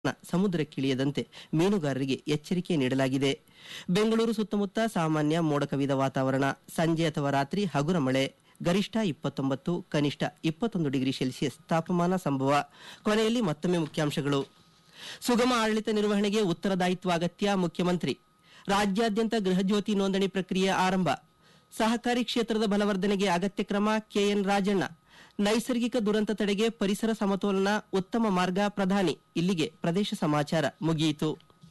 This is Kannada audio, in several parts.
ಸಮುದ್ರಕ್ಕಿಳಿಯದಂತೆ ಮೀನುಗಾರರಿಗೆ ಎಚ್ಚರಿಕೆ ನೀಡಲಾಗಿದೆ ಬೆಂಗಳೂರು ಸುತ್ತಮುತ್ತ ಸಾಮಾನ್ಯ ಮೋಡ ಕವಿದ ವಾತಾವರಣ ಸಂಜೆ ಅಥವಾ ರಾತ್ರಿ ಹಗುರ ಮಳೆ ಗರಿಷ್ಠ ಇಪ್ಪತ್ತೊಂಬತ್ತು ಕನಿಷ್ಠ ಇಪ್ಪತ್ತೊಂದು ಡಿಗ್ರಿ ಸೆಲ್ಸಿಯಸ್ ತಾಪಮಾನ ಸಂಭವ ಕೊನೆಯಲ್ಲಿ ಮತ್ತೊಮ್ಮೆ ಮುಖ್ಯಾಂಶಗಳು ಸುಗಮ ಆಡಳಿತ ನಿರ್ವಹಣೆಗೆ ಉತ್ತರದಾಯಿತ್ವ ಅಗತ್ಯ ಮುಖ್ಯಮಂತ್ರಿ ರಾಜ್ಯಾದ್ಯಂತ ಗೃಹಜ್ಯೋತಿ ನೋಂದಣಿ ಪ್ರಕ್ರಿಯೆ ಆರಂಭ ಸಹಕಾರಿ ಕ್ಷೇತ್ರದ ಬಲವರ್ಧನೆಗೆ ಅಗತ್ಯ ಕ್ರಮ ಕೆಎನ್ ರಾಜಣ್ಣ ನೈಸರ್ಗಿಕ ದುರಂತ ತಡೆಗೆ ಪರಿಸರ ಸಮತೋಲನ ಉತ್ತಮ ಮಾರ್ಗ ಪ್ರಧಾನಿ ಇಲ್ಲಿಗೆ ಪ್ರದೇಶ ಸಮಾಚಾರ ಮುಗಿಯಿತು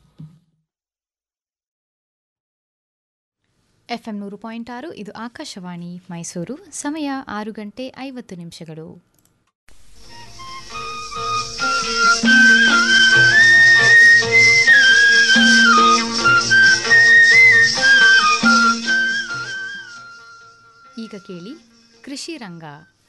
ಎಫ್ಎಂ ನೂರು ಪಾಯಿಂಟ್ ಆರು ಇದು ಆಕಾಶವಾಣಿ ಮೈಸೂರು ಸಮಯ ಆರು ಗಂಟೆ ಐವತ್ತು ನಿಮಿಷಗಳು ಈಗ ಕೇಳಿ ಕೃಷಿ ರಂಗ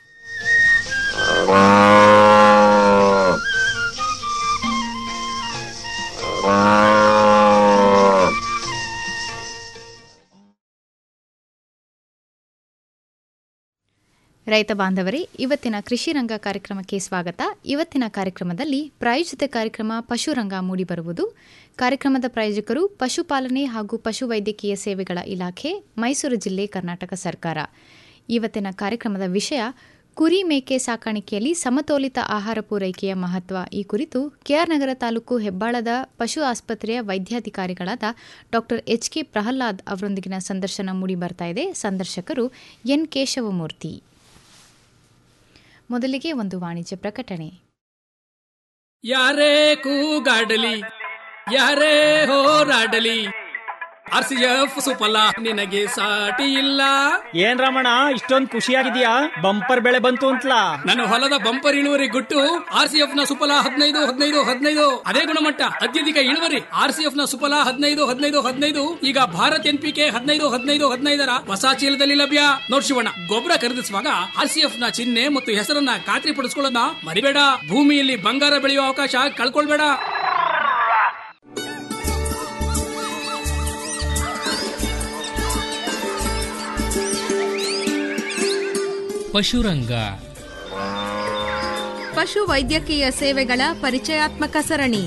ರೈತ ಬಾಂಧವರೇ ಇವತ್ತಿನ ಕೃಷಿ ರಂಗ ಕಾರ್ಯಕ್ರಮಕ್ಕೆ ಸ್ವಾಗತ ಇವತ್ತಿನ ಕಾರ್ಯಕ್ರಮದಲ್ಲಿ ಪ್ರಾಯೋಜಿತ ಕಾರ್ಯಕ್ರಮ ಪಶುರಂಗ ಮೂಡಿಬರುವುದು ಕಾರ್ಯಕ್ರಮದ ಪ್ರಾಯೋಜಕರು ಪಶುಪಾಲನೆ ಹಾಗೂ ಪಶುವೈದ್ಯಕೀಯ ಸೇವೆಗಳ ಇಲಾಖೆ ಮೈಸೂರು ಜಿಲ್ಲೆ ಕರ್ನಾಟಕ ಸರ್ಕಾರ ಇವತ್ತಿನ ಕಾರ್ಯಕ್ರಮದ ವಿಷಯ ಕುರಿ ಮೇಕೆ ಸಾಕಾಣಿಕೆಯಲ್ಲಿ ಸಮತೋಲಿತ ಆಹಾರ ಪೂರೈಕೆಯ ಮಹತ್ವ ಈ ಕುರಿತು ಕೆಆರ್ ನಗರ ತಾಲೂಕು ಹೆಬ್ಬಾಳದ ಪಶು ಆಸ್ಪತ್ರೆಯ ವೈದ್ಯಾಧಿಕಾರಿಗಳಾದ ಡಾಕ್ಟರ್ ಎಚ್ ಕೆ ಪ್ರಹ್ಲಾದ್ ಅವರೊಂದಿಗಿನ ಸಂದರ್ಶನ ಮೂಡಿ ಬರ್ತಾ ಇದೆ ಸಂದರ್ಶಕರು ಎನ್ ಕೇಶವಮೂರ್ತಿ ಮೊದಲಿಗೆ ಒಂದು ವಾಣಿಜ್ಯ ಪ್ರಕಟಣೆ ಯಾರೇ ಕೂಗಾಡಲಿ ಯಾರೇ ಹೋರಾಡಲಿ ಆರ್ ಸಿ ಎಫ್ ಸುಫಲ ನಿನಗೆ ಸಾಟಿ ಇಲ್ಲ ಏನ್ ರಮಣ ಇಷ್ಟೊಂದ್ ಖುಷಿಯಾಗಿದ್ಯಾ ಬಂಪರ್ ಬೆಳೆ ಬಂತು ಅಂತಲಾ ನನ್ನ ಹೊಲದ ಬಂಪರ್ ಇಳುವರಿ ಗುಟ್ಟು ಆರ್ ಸಿ ಎಫ್ ನ ಸುಫಲ ಹದಿನೈದು ಹದಿನೈದು ಹದಿನೈದು ಅದೇ ಗುಣಮಟ್ಟ ಅತ್ಯಧಿಕ ಇಳುವರಿ ಆರ್ ಸಿ ಎಫ್ ನ ಸುಫಲ ಹದಿನೈದು ಹದಿನೈದು ಹದಿನೈದು ಈಗ ಭಾರತ್ ಎನ್ ಪಿ ಕೆ ಹದಿನೈದು ಹದಿನೈದು ಹದಿನೈದರ ಹೊಸ ಚೀಲದಲ್ಲಿ ಲಭ್ಯ ನೋಡ್ ಶಿವಣ್ಣ ಗೊಬ್ಬರ ಖರೀದಿಸುವಾಗ ಆರ್ ಸಿ ಎಫ್ ನ ಚಿಹ್ನೆ ಮತ್ತು ಹೆಸರನ್ನ ಖಾತ್ರಿ ಪಡಿಸ್ಕೊಳ್ಳೋದನ್ನ ಮರಿಬೇಡ ಭೂಮಿಯಲ್ಲಿ ಬಂಗಾರ ಬೆಳೆಯುವ ಅವಕಾಶ ಕಳ್ಕೊಳ್ಬೇಡ ಪಶುರಂಗ ಪಶು ವೈದ್ಯಕೀಯ ಸೇವೆಗಳ ಪರಿಚಯಾತ್ಮಕ ಸರಣಿ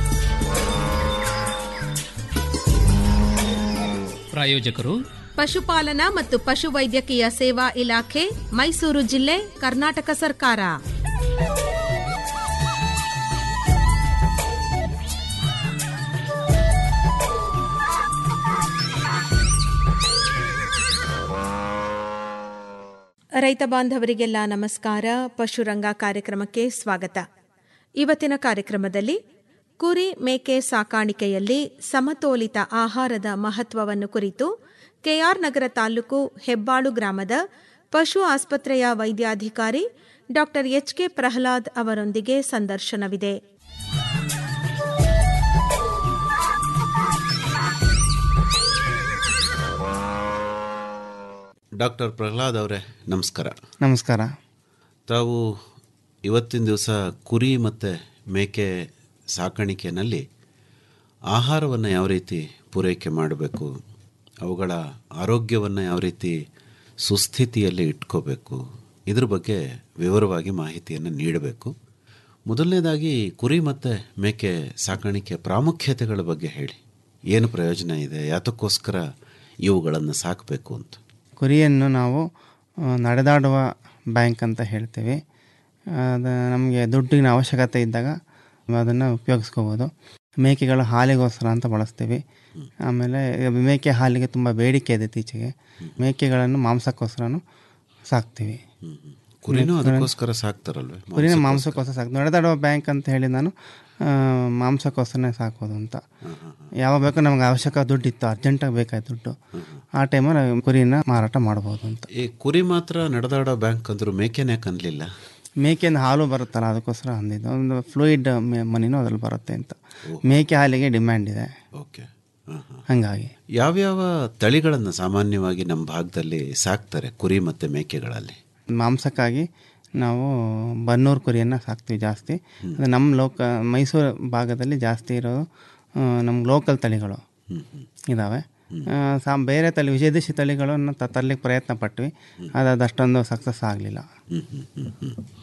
ಪ್ರಾಯೋಜಕರು ಪಶುಪಾಲನಾ ಮತ್ತು ಪಶು ವೈದ್ಯಕೀಯ ಸೇವಾ ಇಲಾಖೆ ಮೈಸೂರು ಜಿಲ್ಲೆ ಕರ್ನಾಟಕ ಸರ್ಕಾರ ರೈತ ಬಾಂಧವರಿಗೆಲ್ಲ ನಮಸ್ಕಾರ ಪಶುರಂಗ ಕಾರ್ಯಕ್ರಮಕ್ಕೆ ಸ್ವಾಗತ ಇವತ್ತಿನ ಕಾರ್ಯಕ್ರಮದಲ್ಲಿ ಕುರಿ ಮೇಕೆ ಸಾಕಾಣಿಕೆಯಲ್ಲಿ ಸಮತೋಲಿತ ಆಹಾರದ ಮಹತ್ವವನ್ನು ಕುರಿತು ಕೆಆರ್ ನಗರ ತಾಲೂಕು ಹೆಬ್ಬಾಳು ಗ್ರಾಮದ ಪಶು ಆಸ್ಪತ್ರೆಯ ವೈದ್ಯಾಧಿಕಾರಿ ಡಾಕ್ಟರ್ ಎಚ್ ಕೆ ಪ್ರಹ್ಲಾದ್ ಅವರೊಂದಿಗೆ ಸಂದರ್ಶನವಿದೆ ಡಾಕ್ಟರ್ ಪ್ರಹ್ಲಾದ್ ಅವರೇ ನಮಸ್ಕಾರ ನಮಸ್ಕಾರ ತಾವು ಇವತ್ತಿನ ದಿವಸ ಕುರಿ ಮತ್ತು ಮೇಕೆ ಸಾಕಾಣಿಕೆಯಲ್ಲಿ ಆಹಾರವನ್ನು ಯಾವ ರೀತಿ ಪೂರೈಕೆ ಮಾಡಬೇಕು ಅವುಗಳ ಆರೋಗ್ಯವನ್ನು ಯಾವ ರೀತಿ ಸುಸ್ಥಿತಿಯಲ್ಲಿ ಇಟ್ಕೋಬೇಕು ಇದ್ರ ಬಗ್ಗೆ ವಿವರವಾಗಿ ಮಾಹಿತಿಯನ್ನು ನೀಡಬೇಕು ಮೊದಲನೇದಾಗಿ ಕುರಿ ಮತ್ತು ಮೇಕೆ ಸಾಕಾಣಿಕೆ ಪ್ರಾಮುಖ್ಯತೆಗಳ ಬಗ್ಗೆ ಹೇಳಿ ಏನು ಪ್ರಯೋಜನ ಇದೆ ಯಾತಕ್ಕೋಸ್ಕರ ಇವುಗಳನ್ನು ಸಾಕಬೇಕು ಅಂತ ಕುರಿಯನ್ನು ನಾವು ಆ, ನಡೆದಾಡುವ ಬ್ಯಾಂಕ್ ಅಂತ ಹೇಳ್ತೀವಿ ಅದು ನಮಗೆ ದುಡ್ಡಿನ ಅವಶ್ಯಕತೆ ಇದ್ದಾಗ ಅದನ್ನು ಉಪಯೋಗಿಸ್ಕೋಬೋದು ಮೇಕೆಗಳು ಹಾಲಿಗೋಸ್ಕರ ಅಂತ ಬಳಸ್ತೀವಿ ಆಮೇಲೆ ಮೇಕೆ ಹಾಲಿಗೆ ತುಂಬ ಬೇಡಿಕೆ ಇದೆ ಇತ್ತೀಚೆಗೆ ಮೇಕೆಗಳನ್ನು ಮಾಂಸಕ್ಕೋಸ್ಕರನೂ ಸಾಕ್ತೀವಿ ಕುರಿನೂ ಅದಕ್ಕೋಸ್ಕರ ಸಾಕ್ತಾರಲ್ವೇ ಕುರಿನ ಮಾಂಸಕ್ಕೋಸ್ಕರ ಸಾಕು ನಡೆದಾಡುವ ಬ್ಯಾಂಕ್ ಅಂತ ಹೇಳಿ ನಾನು ಆ, ಮಾಂಸಕ್ಕೋಸ್ಕರನೇ ಸಾಕೋದು ಅಂತ ಯಾವಾಗ ಬೇಕೋ ನಮ್ಗೆ ಅವಶ್ಯಕ ದುಡ್ಡು ಇತ್ತು ಅರ್ಜೆಂಟಾಗಿ ಬೇಕಾಯ್ತು ದುಡ್ಡು ಆ ಟೈಮಲ್ಲಿ ನಾವು ಕುರಿನ ಮಾರಾಟ ಮಾಡ್ಬೋದು ಅಂತ ಈ ಕುರಿ ಮಾತ್ರ ನಡೆದಾಡೋ ಬ್ಯಾಂಕ್ ಅಂದ್ರು ಮೇಕೆನೇ ಕನ್ಲಿಲ್ಲ ಮೇಕೆಯಿಂದ ಹಾಲು ಬರುತ್ತಲ್ಲ ಅದಕ್ಕೋಸ್ಕರ ಅಂದಿದ್ದು ಒಂದು ಫ್ಲೂಯಿಡ್ ಮನಿನೂ ಅದ್ರಲ್ಲಿ ಬರುತ್ತೆ ಅಂತ ಮೇಕೆ ಹಾಲಿಗೆ ಡಿಮ್ಯಾಂಡ್ ಇದೆ ಓಕೆ ಹಾಂ ಹಾಂ ಹಾಗಾಗಿ ಯಾವ್ಯಾವ ತಳಿಗಳನ್ನು ಸಾಮಾನ್ಯವಾಗಿ ನಮ್ಮ ಭಾಗದಲ್ಲಿ ಸಾಕ್ತಾರೆ ಕುರಿ ಮತ್ತು ಮೇಕೆಗಳಲ್ಲಿ ಮಾಂಸಕ್ಕಾಗಿ ನಾವು ಬನ್ನೂರು ಕುರಿಯನ್ನು ಸಾಕ್ತೀವಿ ಜಾಸ್ತಿ ಅದು ನಮ್ಮ ಲೋಕ ಮೈಸೂರು ಭಾಗದಲ್ಲಿ ಜಾಸ್ತಿ ಇರೋದು ಆ, ನಮ್ಮ ಲೋಕಲ್ ತಳಿಗಳು ಇದ್ದಾವೆ ಆ, ಸಾ ಬೇರೆ ತಳಿ ವಿದೇಶಿ ತಳಿಗಳನ್ನು ತ- ತರಲಿಕ್ಕೆ ಪ್ರಯತ್ನ ಪಟ್ವಿ ಅದು ಅದಷ್ಟೊಂದು ಸಕ್ಸಸ್ ಆಗಲಿಲ್ಲ ಹ್ಮ್, ಹ್ಮ್, ಹ್ಮ್, ಹ್ಮ್.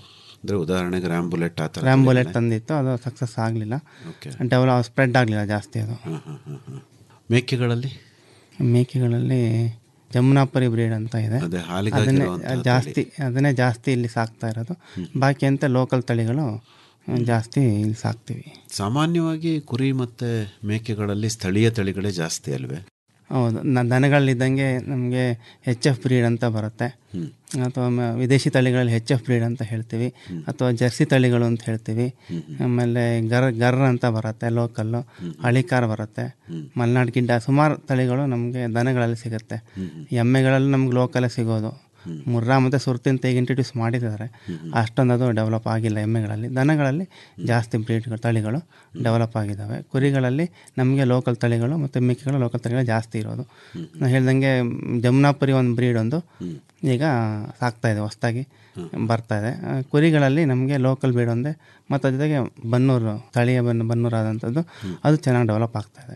ಅಂದ್ರೆ ಉದಾಹರಣೆಗೆ ರಾಂಬುಲೆಟ್ ಆ ಥರ ರ್ಯಾಂಬುಲೆಟ್ ತಂದಿತ್ತು ಅದು ಸಕ್ಸಸ್ ಆಗಲಿಲ್ಲ ಓಕೆ ಡೆವಲಪ್ ಸ್ಪ್ರೆಡ್ ಆಗಲಿಲ್ಲ ಜಾಸ್ತಿ ಅದು ಹಾಂ ಹಾಂ ಹಾಂ ಹಾಂ ಮೇಕೆಗಳಲ್ಲಿ ಮೇಕೆಗಳಲ್ಲಿ ಜಮುನಾಪುರಿ ಬ್ರೀಡ್ ಅಂತ ಇದೆ ಅದೇ ಅದನ್ನೇ ಹಾಲಿಗಾಗಿರುವಂತಹ ಜಾಸ್ತಿ ಅದನ್ನೇ ಜಾಸ್ತಿ ಇಲ್ಲಿ ಸಾಕ್ತಾ ಇರೋದು ಬಾಕಿ ಅಂತ ಲೋಕಲ್ ತಳಿಗಳು ಆ, ಜಾಸ್ತಿ ಇಲ್ಲಿ ಸಾಕ್ತೀವಿ ಸಾಮಾನ್ಯವಾಗಿ ಕುರಿ ಮತ್ತೆ ಮೇಕೆಗಳಲ್ಲಿ ಸ್ಥಳೀಯ ತಳಿಗಳೇ ಜಾಸ್ತಿ ಅಲ್ವೇ ಹೌದು ನ- ದನಗಳಲ್ಲಿದ್ದಂಗೆ ನಮಗೆ ಹೆಚ್ ಎಫ್ ಬ್ರೀಡ್ ಅಂತ ಬರುತ್ತೆ ಅಥವಾ ಮ- ವಿದೇಶಿ ತಳಿಗಳಲ್ಲಿ ಹೆಚ್ ಎಫ್ ಬ್ರೀಡ್ ಅಂತ ಹೇಳ್ತೀವಿ ಅಥವಾ ಜರ್ಸಿ ತಳಿಗಳು ಅಂತ ಹೇಳ್ತೀವಿ ಆಮೇಲೆ ಗರ್ ಗರ್ ಅಂತ ಬರುತ್ತೆ ಲೋಕಲ್ಲು ಹಳಿಕಾರ್ ಬರುತ್ತೆ ಮಲೆನಾಡು ಗಿಡ್ಡ ಸುಮಾರು ತಳಿಗಳು ನಮಗೆ ದನಗಳಲ್ಲಿ ಸಿಗುತ್ತೆ ಎಮ್ಮೆಗಳಲ್ಲಿ ನಮ್ಗೆ ಲೋಕಲ್ಲೇ ಸಿಗೋದು ಮುರ್ರಾ ಮತ್ತು ಸುರ್ತಿ ಅಂತ ಈಗ ಇಂಟ್ರಡ್ಯೂಸ್ ಮಾಡಿದ್ದಾರೆ ಅಷ್ಟೊಂದು ಅದು ಡೆವಲಪ್ ಆಗಿಲ್ಲ ಎಮ್ಮೆಗಳಲ್ಲಿ ದನಗಳಲ್ಲಿ ಜಾಸ್ತಿ ಬ್ರೀಡ್ಗಳು ತಳಿಗಳು ಡೆವಲಪ್ ಆಗಿದ್ದಾವೆ ಕುರಿಗಳಲ್ಲಿ ನಮಗೆ ಲೋಕಲ್ ತಳಿಗಳು ಮತ್ತು ಮೇಕೆಗಳು ಲೋಕಲ್ ತಳಿಗಳು ಜಾಸ್ತಿ ಇರೋದು ನಾನು ಹೇಳ್ದಂಗೆ ಜಮುನಾಪುರಿ ಒಂದು ಬ್ರೀಡ್ ಒಂದು ಈಗ ಸಾಕ್ತಾ ಇದೆ ಹೊಸದಾಗಿ ಬರ್ತಾ ಇದೆ ಆ, ಕುರಿಗಳಲ್ಲಿ ನಮಗೆ ಲೋಕಲ್ ಬ್ರೀಡ್ ಒಂದೇ ಮತ್ತು ಅದ್ರ ಜೊತೆಗೆ ಬನ್ನೂರು ಸ್ಥಳೀಯ ಬನ್ನು ಬನ್ನೂರು ಆದಂಥದ್ದು ಅದು ಚೆನ್ನಾಗಿ ಡೆವಲಪ್ ಆಗ್ತಾ ಇದೆ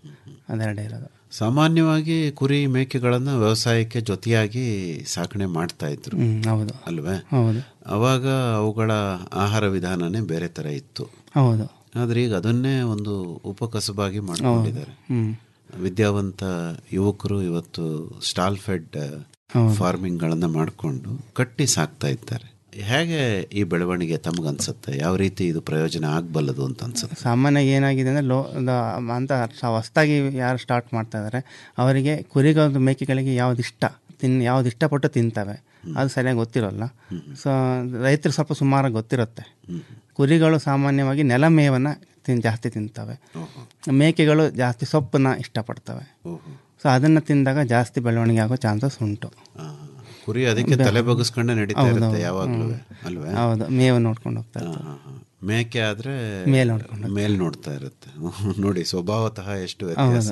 ಅದೆರಡೇ ಇರೋದು ಸಾಮಾನ್ಯವಾಗಿ ಕುರಿ ಮೇಕೆಗಳನ್ನು ವ್ಯವಸಾಯಕ್ಕೆ ಜೊತೆಯಾಗಿ ಸಾಕಣೆ ಮಾಡ್ತಾ ಇದ್ರು ಹ್ಮ್, ಹೌದು ಅಲ್ವೇ ಹೌದು ಅವಾಗ ಅವುಗಳ ಆಹಾರ ವಿಧಾನನೇ ಬೇರೆ ತರ ಇತ್ತು ಹೌದು ಆದ್ರೆ ಈಗ ಅದನ್ನೇ ಒಂದು ಉಪಕಸಬಾಗಿ ಮಾಡ್ಕೊಂಡಿದ್ದಾರೆ ಹ್ಮ್ ವಿದ್ಯಾವಂತ ಯುವಕರು ಇವತ್ತು ಸ್ಟಾಲ್ ಫೆಡ್ ಫಾರ್ಮಿಂಗ್ ಗಳನ್ನ ಮಾಡಿಕೊಂಡು ಕಟ್ಟಿ ಸಾಕ್ತಾ ಇದ್ದಾರೆ ಹೇಗೆ ಈ ಬೆಳವಣಿಗೆ ತಮಗನ್ಸುತ್ತೆ ಯಾವ ರೀತಿ ಇದು ಪ್ರಯೋಜನ ಆಗ್ಬಲ್ಲದು ಅಂತ ಅನ್ಸುತ್ತೆ ಸಾಮಾನ್ಯವಾಗಿ ಏನಾಗಿದೆ ಅಂದರೆ ಲೋ ದ- ಅಂತ ಹೊಸ್ದಾಗಿ ಯಾರು ಸ್ಟಾರ್ಟ್ ಮಾಡ್ತಾ ಇದ್ದಾರೆ ಅವರಿಗೆ ಕುರಿಗಳ ಮೇಕೆಗಳಿಗೆ ಯಾವ್ದು ಇಷ್ಟ ತಿನ್ ಯಾವ್ದು ಇಷ್ಟಪಟ್ಟು ತಿಂತವೆ ಅದು ಸರಿಯಾಗಿ ಗೊತ್ತಿರೋಲ್ಲ ಸೊ ರೈತರು ಸ್ವಲ್ಪ ಸುಮಾರು ಗೊತ್ತಿರುತ್ತೆ ಕುರಿಗಳು ಸಾಮಾನ್ಯವಾಗಿ ನೆಲ ಮೇವನ್ನು ತಿನ್ ಜಾಸ್ತಿ ತಿಂತವೆ ಮೇಕೆಗಳು ಜಾಸ್ತಿ ಸೊಪ್ಪನ್ನ ಇಷ್ಟಪಡ್ತವೆ ಸೊ ಅದನ್ನು ತಿಂದಾಗ ಜಾಸ್ತಿ ಬೆಳವಣಿಗೆ ಆಗೋ ಚಾನ್ಸಸ್ ಉಂಟು ಆ, ಕುರಿ ಅದಕ್ಕೆ ತಲೆ ಬಗ್ಗಿಸ್ಕೊಂಡೆ ನಡೀತಾ ಇರುತ್ತೆ ಯಾವಾಗ್ಲೂ ಅಲ್ವೇ ಹೌದು ಮೇವು ನೋಡ್ಕೊಂಡು ಹೋಗ್ತಾ ಇರ್ತವೆ ಆ, ಆ. ಮೇಕೆ ಆದ್ರೆ ಮೇಲ್ ನೋಡ್ಕೊಂಡು ಮೇಲ್ ನೋಡ್ತಾ ಇರುತ್ತೆ ನೋಡಿ ಸ್ವಭಾವತಃ ಎಷ್ಟು ವ್ಯತ್ಯಾಸ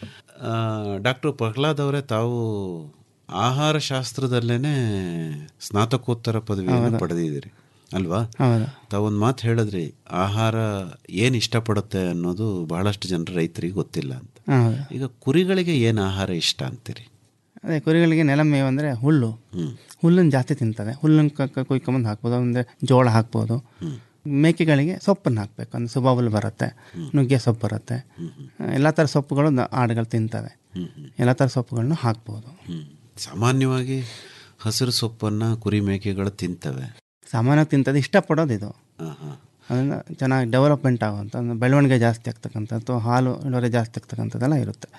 ಡಾಕ್ಟರ್ ಪ್ರಹ್ಲಾದ್ ಅವರೇ ತಾವು ಆಹಾರ ಶಾಸ್ತ್ರದಲ್ಲೇನೆ ಸ್ನಾತಕೋತ್ತರ ಪದವಿಯನ್ನು ಪಡೆದಿದ್ದೀರಿ ಅಲ್ವಾ ಹೌದು ತಾವೊಂದು ಮಾತು ಹೇಳಿದ್ರಿ ಆಹಾರ ಏನು ಇಷ್ಟಪಡುತ್ತೆ ಅನ್ನೋದು ಬಹಳಷ್ಟು ಜನರ ರೈತರಿಗೆ ಗೊತ್ತಿಲ್ಲ ಅಂತ ಹೌದು ಈಗ ಕುರಿಗಳಿಗೆ ಏನು ಆಹಾರ ಇಷ್ಟ ಅಂತೀರಿ ಅದೇ ಕುರಿಗಳಿಗೆ ನೆಲ ಮೇವು ಅಂದರೆ ಹುಲ್ಲು ಹುಲ್ಲನ್ನು ಜಾಸ್ತಿ ತಿಂತವೆ ಹುಲ್ಲನ್ನು ಕ- ಕ- ಕುಯ್ಕೊಂಬಂದು ಹಾಕ್ಬೋದು ಅಂದರೆ ಜೋಳ ಹಾಕ್ಬೋದು ಮೇಕೆಗಳಿಗೆ ಸೊಪ್ಪನ್ನು ಹಾಕಬೇಕು ಅಂದರೆ ಸುಬಾಬುಲ್ ಬರುತ್ತೆ ನುಗ್ಗೆ ಸೊಪ್ಪು ಬರುತ್ತೆ ಎಲ್ಲ ಥರ ಸೊಪ್ಪುಗಳು ನ- ಆಡುಗಳು ತಿಂತವೆ ಎಲ್ಲ ಥರ ಸೊಪ್ಪುಗಳನ್ನು ಹಾಕ್ಬೋದು ಹ್ಮ್. ಸಾಮಾನ್ಯವಾಗಿ ಹಸಿರು ಸೊಪ್ಪನ್ನ ಕುರಿ ಮೇಕೆಗಳು ತಿಂತವೆ ಸಾಮಾನ್ಯವಾಗಿ ತಿಂತದೆ ಇಷ್ಟಪಡೋದು ಇದು ಆ, ಹಾ. ಅದರಿಂದ ಚೆನ್ನಾಗಿ ಡೆವಲಪ್ಮೆಂಟ್ ಆಗುವಂಥ ಅಂದ್ರೆ ಬೆಳವಣಿಗೆ ಜಾಸ್ತಿ ಆಗ್ತಕ್ಕಂಥದ್ದು ಹಾಲು ಇಳುವರಿ ಜಾಸ್ತಿ ಆಗ್ತಕ್ಕಂಥದ್ದೆಲ್ಲ ಇರುತ್ತೆ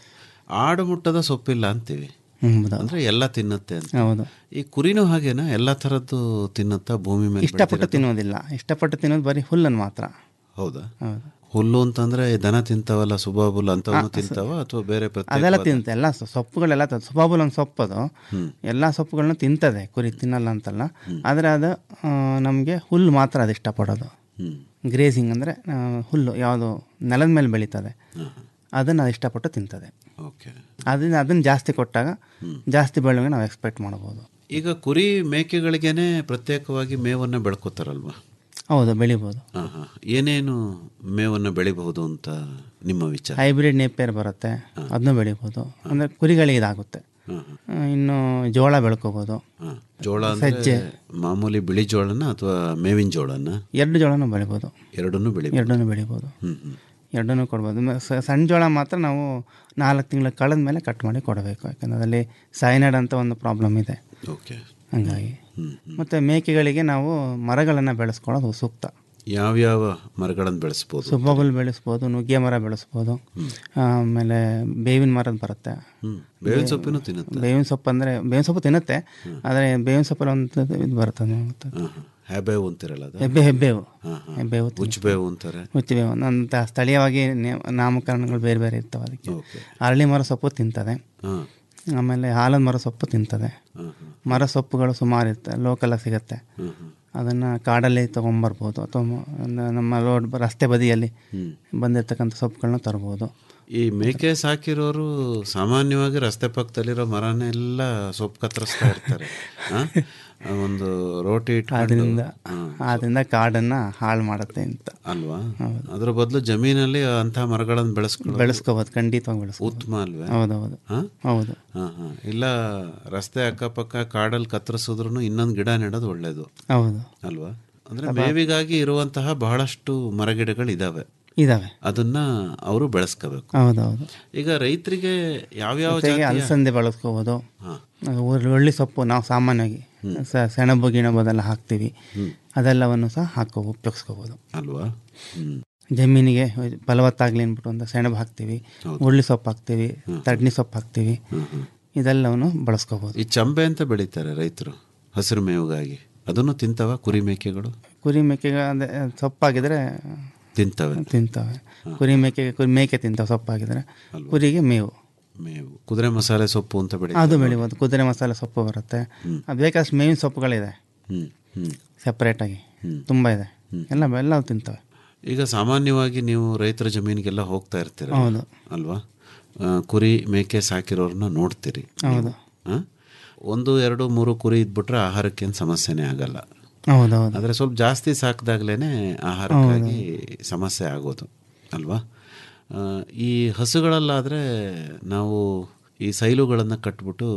ಆಡು ಮುಟ್ಟದ ಸೊಪ್ಪಿಲ್ಲ ಅಂತೀವಿ ಹ್ಮ್, ಹೌದು ಅಂದ್ರೆ ಎಲ್ಲ ತಿನ್ನುತ್ತೆ ಅಂತ ಹೌದು ಈ ಕುರಿನೂ ಹಾಗೇನಾ ಎಲ್ಲ ತರದ್ದು ತಿನ್ನುತ್ತಾ ಭೂಮಿ ಮೇಲೆ ಇಷ್ಟಪಟ್ಟು ತಿನ್ನೋದಿಲ್ಲ ಇಷ್ಟಪಟ್ಟು ತಿನ್ನೋದು ಬರೀ ಹುಲ್ಲನ್ನು ಮಾತ್ರ ಹೌದಾ ಹೌದು ಹುಲ್ಲು ಅಂತಂದ್ರೆ ಈ ದನ ತಿಂತಾವಲ್ಲ ಸುಬಾಬುಲ್ ಅಂತವನು ತಿಂತಾವ ಅಥವಾ ಬೇರೆ ಪ್ರತ್ಯೇಕ ಅದೆಲ್ಲ ತಿಂತೆ ಎಲ್ಲ ಸೊ- ಸೊಪ್ಪುಗಳೆಲ್ಲ ತ- ಸುಬಾಬುಲ್ ಒಂದು ಸೊಪ್ಪದು ಎಲ್ಲ ಸೊಪ್ಪುಗಳನ್ನ ತಿಂತದೆ ಕುರಿ ತಿನ್ನಲ್ಲ ಅಂತಲ್ಲ ಆದರೆ ಅದು ನಮಗೆ ಹುಲ್ಲು ಮಾತ್ರ ಅದು ಇಷ್ಟಪಡೋದು ಹ್ಮ್ ಗ್ರೇಸಿಂಗ್ ಅಂದರೆ ಹುಲ್ಲು ಯಾವುದು ನೆಲದ ಮೇಲೆ ಬೆಳೀತದೆ ಅದನ್ನು ಅದು ಇಷ್ಟಪಟ್ಟು ತಿಂತದೆ ಓಕೆ ಅದನ್ನ ಅದನ್ನು ಜಾಸ್ತಿ ಕೊಟ್ಟಾಗ ಜಾಸ್ತಿ ಬೆಳವಣಿಗೆ ನಾವು ಎಕ್ಸ್ಪೆಕ್ಟ್ ಮಾಡ್ಬೋದು ಈಗ ಕುರಿ ಮೇಕೆಗಳಿಗೇನೆ ಪ್ರತ್ಯೇಕವಾಗಿ ಮೇವನ್ನ ಬೆಳ್ಕೋತಾರಲ್ವಾ ಹೌದು ಬೆಳಿಬೋದು ಹಾ ಹಾ ಏನೇನು ಮೇವನ್ನ ಬೆಳಿಬಹುದು ಅಂತ ನಿಮ್ಮ ವಿಚಾರ ಹೈಬ್ರಿಡ್ ನೇಪಿಯರ್ ಬರುತ್ತೆ ಅದನ್ನು ಬೆಳಿಬೋದು ಅಂದರೆ ಕುರಿಗಳಿಗೆ ಇದಾಗುತ್ತೆ ಹಾ, ಆ, ಇನ್ನು ಜೋಳ ಬೆಳ್ಕೋಬೋದು ಹಾ. ಜೋಳ ಅಂದ್ರೆ ಮಾಮೂಲಿ ಬಿಳಿ ಜೋಳನ ಅಥವಾ ಮೇವಿನ ಜೋಳನ ಎರಡು ಜೋಳನೂ ಬೆಳಿಬೋದು ಎರಡನ್ನೂ ಬೆಳಿ ಎರಡನ್ನೂ ಬೆಳಿಬೋದು ಹ್ಮ್ ಹ್ಮ್ ಎರಡನ್ನೂ ಕೊಡ್ಬೋದು ಮ- ಸ- ಸಣ್ಣ ಜೋಳ ಮಾತ್ರ ನಾವು ನಾಲ್ಕು ತಿಂಗಳ ಕಳೆದ ಮೇಲೆ ಕಟ್ ಮಾಡಿ ಕೊಡಬೇಕು ಯಾಕಂದರೆ ಅದರಲ್ಲಿ ಸೈನೈಡ್ ಅಂತ ಒಂದು ಪ್ರಾಬ್ಲಮ್ ಇದೆ ಓಕೆ ಹಂಗಾಗಿ ಹ್ಮ್ ಮತ್ತು ಮೇಕೆಗಳಿಗೆ ನಾವು ಮರಗಳನ್ನು ಬೆಳೆಸ್ಕೊಳ್ಳೋದು ಸೂಕ್ತ ಯಾವ್ಯಾವ ಮರಗಳನ್ನು ಬೆಳೆಸ್ಬೋದು ಸುಬ್ಬಬಲ್ ಬೆಳೆಸ್ಬೋದು ನುಗ್ಗೆ ಮರ ಬೆಳೆಸ್ಬೋದು ಆಮೇಲೆ ಬೇವಿನ ಮರದ ಬರುತ್ತೆ ಹ್ಮ್ ಬೇವಿನ ಸೊಪ್ಪಿನೂ ತಿನ್ನುತ್ತೆ ಬೇವಿನ ಸೊಪ್ಪು ಅಂದರೆ ಬೇವಿನ ಸೊಪ್ಪು ತಿನ್ನುತ್ತೆ ಆದರೆ ಬೇವಿನ ಸೊಪ್ಪಲ್ಲಿ ಒಂದು ಇದು ಬರುತ್ತೆ ಅದು. ಹಾ ಹಾ ಹೆಬೇವು ಅಂತಿರಲ್ಲ ಅದು ಹೆಬ್ಬೆ ಹೆಬ್ಬೇವು ಹಾ ಹಾ ಹೆಬ್ಬೇವು ಉಜ್ಬೇವು ಅಂತಾರೆ ಹುಚ್ಚಿಬೇವು ಅಂತ ಸ್ಥಳೀಯವಾಗಿ ನೇ- ನಾಮಕರಣಗಳು ಬೇರೆ ಬೇರೆ ಇರ್ತವೆ ಅದಕ್ಕೆ ಓಕೆ ಅರಳಿ ಮರ ಸೊಪ್ಪು ತಿಂತದೆ ಹಾ ಆಮೇಲೆ ಹಾಲದ ಮರ ಸೊಪ್ಪು ತಿಂತದೆ ಹಾ ಹಾ ಮರ ಸೊಪ್ಪುಗಳು ಸುಮಾರು ಇರ್ತವೆ ಲೋಕಲಾಗಿ ಸಿಗುತ್ತೆ ಹಾ ಹಾ ಅದನ್ನು ಕಾಡಲ್ಲಿ ತೊಗೊಂಬರ್ಬೋದು ಅಥವಾ ಮ- ನ- ನಮ್ಮ ರೋಡ್ ರಸ್ತೆ ಬದಿಯಲ್ಲಿ ಬಂದಿರತಕ್ಕಂಥ ಸೊಪ್ಪುಗಳನ್ನ ತರ್ಬೋದು ಈ ಮೇಕೆ ಸಾಕಿರೋರು ಸಾಮಾನ್ಯವಾಗಿ ರಸ್ತೆ ಪಕ್ಕದಲ್ಲಿರೋ ಮರನೆಲ್ಲ ಸೊಪ್ಪು ಕತ್ತರಿಸ್ತಾ ಇರ್ತಾರೆ ಆ? ಆ ಒಂದು ರೋಟಿ ಇಟ್ಕೊಂಡು ಅದರಿಂದ ಹಾ. ಅದರಿಂದ ಕಾಡನ್ನು ಹಾಳು ಮಾಡುತ್ತೆ ಅಂತ ಅಲ್ವಾ ಅದ್ರ ಬದಲು ಜಮೀನಲ್ಲಿ ಅಂತ ಮರಗಳನ್ನು ಬೆಳೆಸ್ಕೊಳ್ಳೋದು ಬೆಳೆಸ್ಕೋಬೋದು ಖಂಡಿತವಾಗಿ ಬೆಳೆಸ್ಕೋಬೋದು ಉತ್ತಮ ಅಲ್ವೇ ಹೌದೌದು ಹಾ ಹೌದು ಹಾ ಹಾ ಇಲ್ಲ ರಸ್ತೆ ಅಕ್ಕಪಕ್ಕ ಕಾಡಲ್ಲಿ ಕತ್ತರಿಸಿದ್ರು ಇನ್ನೊಂದು ಗಿಡ ನೆಡೋದು ಒಳ್ಳೇದು ಹೌದು ಅಲ್ವಾ ಅಂದ್ರೆ ಮೇವಿಗಾಗಿ ಇರುವಂತಹ ಬಹಳಷ್ಟು ಮರಗಿಡಗಳು ಇದಾವೆ ಇದಾವೆ ಅದನ್ನ ಅವರು ಬೆಳೆಸ್ಕೋಬೇಕು ಹೌದೌದು ಈಗ ರೈತರಿಗೆ ಯಾವ್ಯಾವ ಜೊತೆಗೆ ಜಾತಿಯ- ಅಲಸಂದೆ ಬಳಸ್ಕೋಬೋದು ಹಾ. ಒಳ್ಳೆ- ಒಳ್ಳೆ ಸೊಪ್ಪು ನಾವು ಸಾಮಾನ್ಯವಾಗಿ ಸ- ಸೆಣಬು ಗಿಣಬು ಅದೆಲ್ಲ ಹಾಕ್ತೀವಿ ಅದೆಲ್ಲವನ್ನು ಸಹ ಹಾಕೋ ಉಪಯೋಗಿಸ್ಕೋಬೋದು ಅಲ್ವಾ ಹ್ಮ್ ಜಮೀನಿಗೆ ಫಲವತ್ತಾಗ್ಲಿ ಅಂದ್ಬಿಟ್ಟು ಒಂದು ಸೆಣಬು ಹಾಕ್ತೀವಿ ಉರುಳಿ ಸೊಪ್ಪು ಹಾಕ್ತೀವಿ ತಡ್ನಿ ಸೊಪ್ಪು ಹಾಕ್ತೀವಿ ಇದೆಲ್ಲವನ್ನು ಬಳಸ್ಕೋಬೋದು ಈ ಚಂಬೆ ಅಂತ ಬೆಳೀತಾರೆ ರೈತರು ಹಸಿರು ಮೇವಿಗಾಗಿ ಅದನ್ನು ತಿಂತವ ಕುರಿ ಮೇಕೆಗಳು ಕುರಿ ಮೇಕೆಗೆ ಅದೇ ಸೊಪ್ಪಾಗಿದ್ರೆ ತಿಂತವೆ ತಿಂತವೆ ಕುರಿ ಮೇಕೆಗೆ ಕುರಿ ಮೇಕೆ ತಿಂತಾವೆ ಸೊಪ್ಪಾಗಿದ್ರೆ ಕುರಿಗೆ ಮೇವು ಮೇವು ಕುದುರೆ ಮಸಾಲೆ ಸೊಪ್ಪು ಅಂತ ಬೆಳಿ ಅದು ಬೆಳಿಬೋದು ಕುದುರೆ ಮಸಾಲೆ ಸೊಪ್ಪು ಬರುತ್ತೆ ಅದು ಬೇಕಾದಷ್ಟು ಮೇವಿನ ಸೊಪ್ಪುಗಳಿದೆ ಹ್ಮ್ ಹ್ಮ್ ಸೆಪ್ರೇಟಾಗಿ ತುಂಬ ಇದೆ ಎಲ್ಲ ಎಲ್ಲ ತಿಂತವೆ ಈಗ ಸಾಮಾನ್ಯವಾಗಿ ನೀವು ರೈತರ ಜಮೀನಿಗೆಲ್ಲ ಹೋಗ್ತಾ ಇರ್ತೀರ ಹೌದು. ಅಲ್ವಾ ಆ, ಕುರಿ ಮೇಕೆ ಸಾಕಿರೋರನ್ನ ನೋಡ್ತೀರಿ ಹೌದು. ಆ? ಒಂದು ಎರಡು ಮೂರು ಕುರಿ ಇದ್ಬಿಟ್ರೆ ಆಹಾರಕ್ಕೇನು ಸಮಸ್ಯೆನೇ ಆಗಲ್ಲ ಹೌದೌದು ಆದರೆ ಸ್ವಲ್ಪ ಜಾಸ್ತಿ ಸಾಕಿದಾಗ್ಲೇ ಆಹಾರಕ್ಕಾಗಿ ಸಮಸ್ಯೆ ಆಗೋದು ಅಲ್ವಾ ಆ, ಈ ಹಸುಗಳಲ್ಲಾದರೆ ನಾವು ಈ ಸೈಲುಗಳನ್ನು ಕಟ್ಬಿಟ್ಟು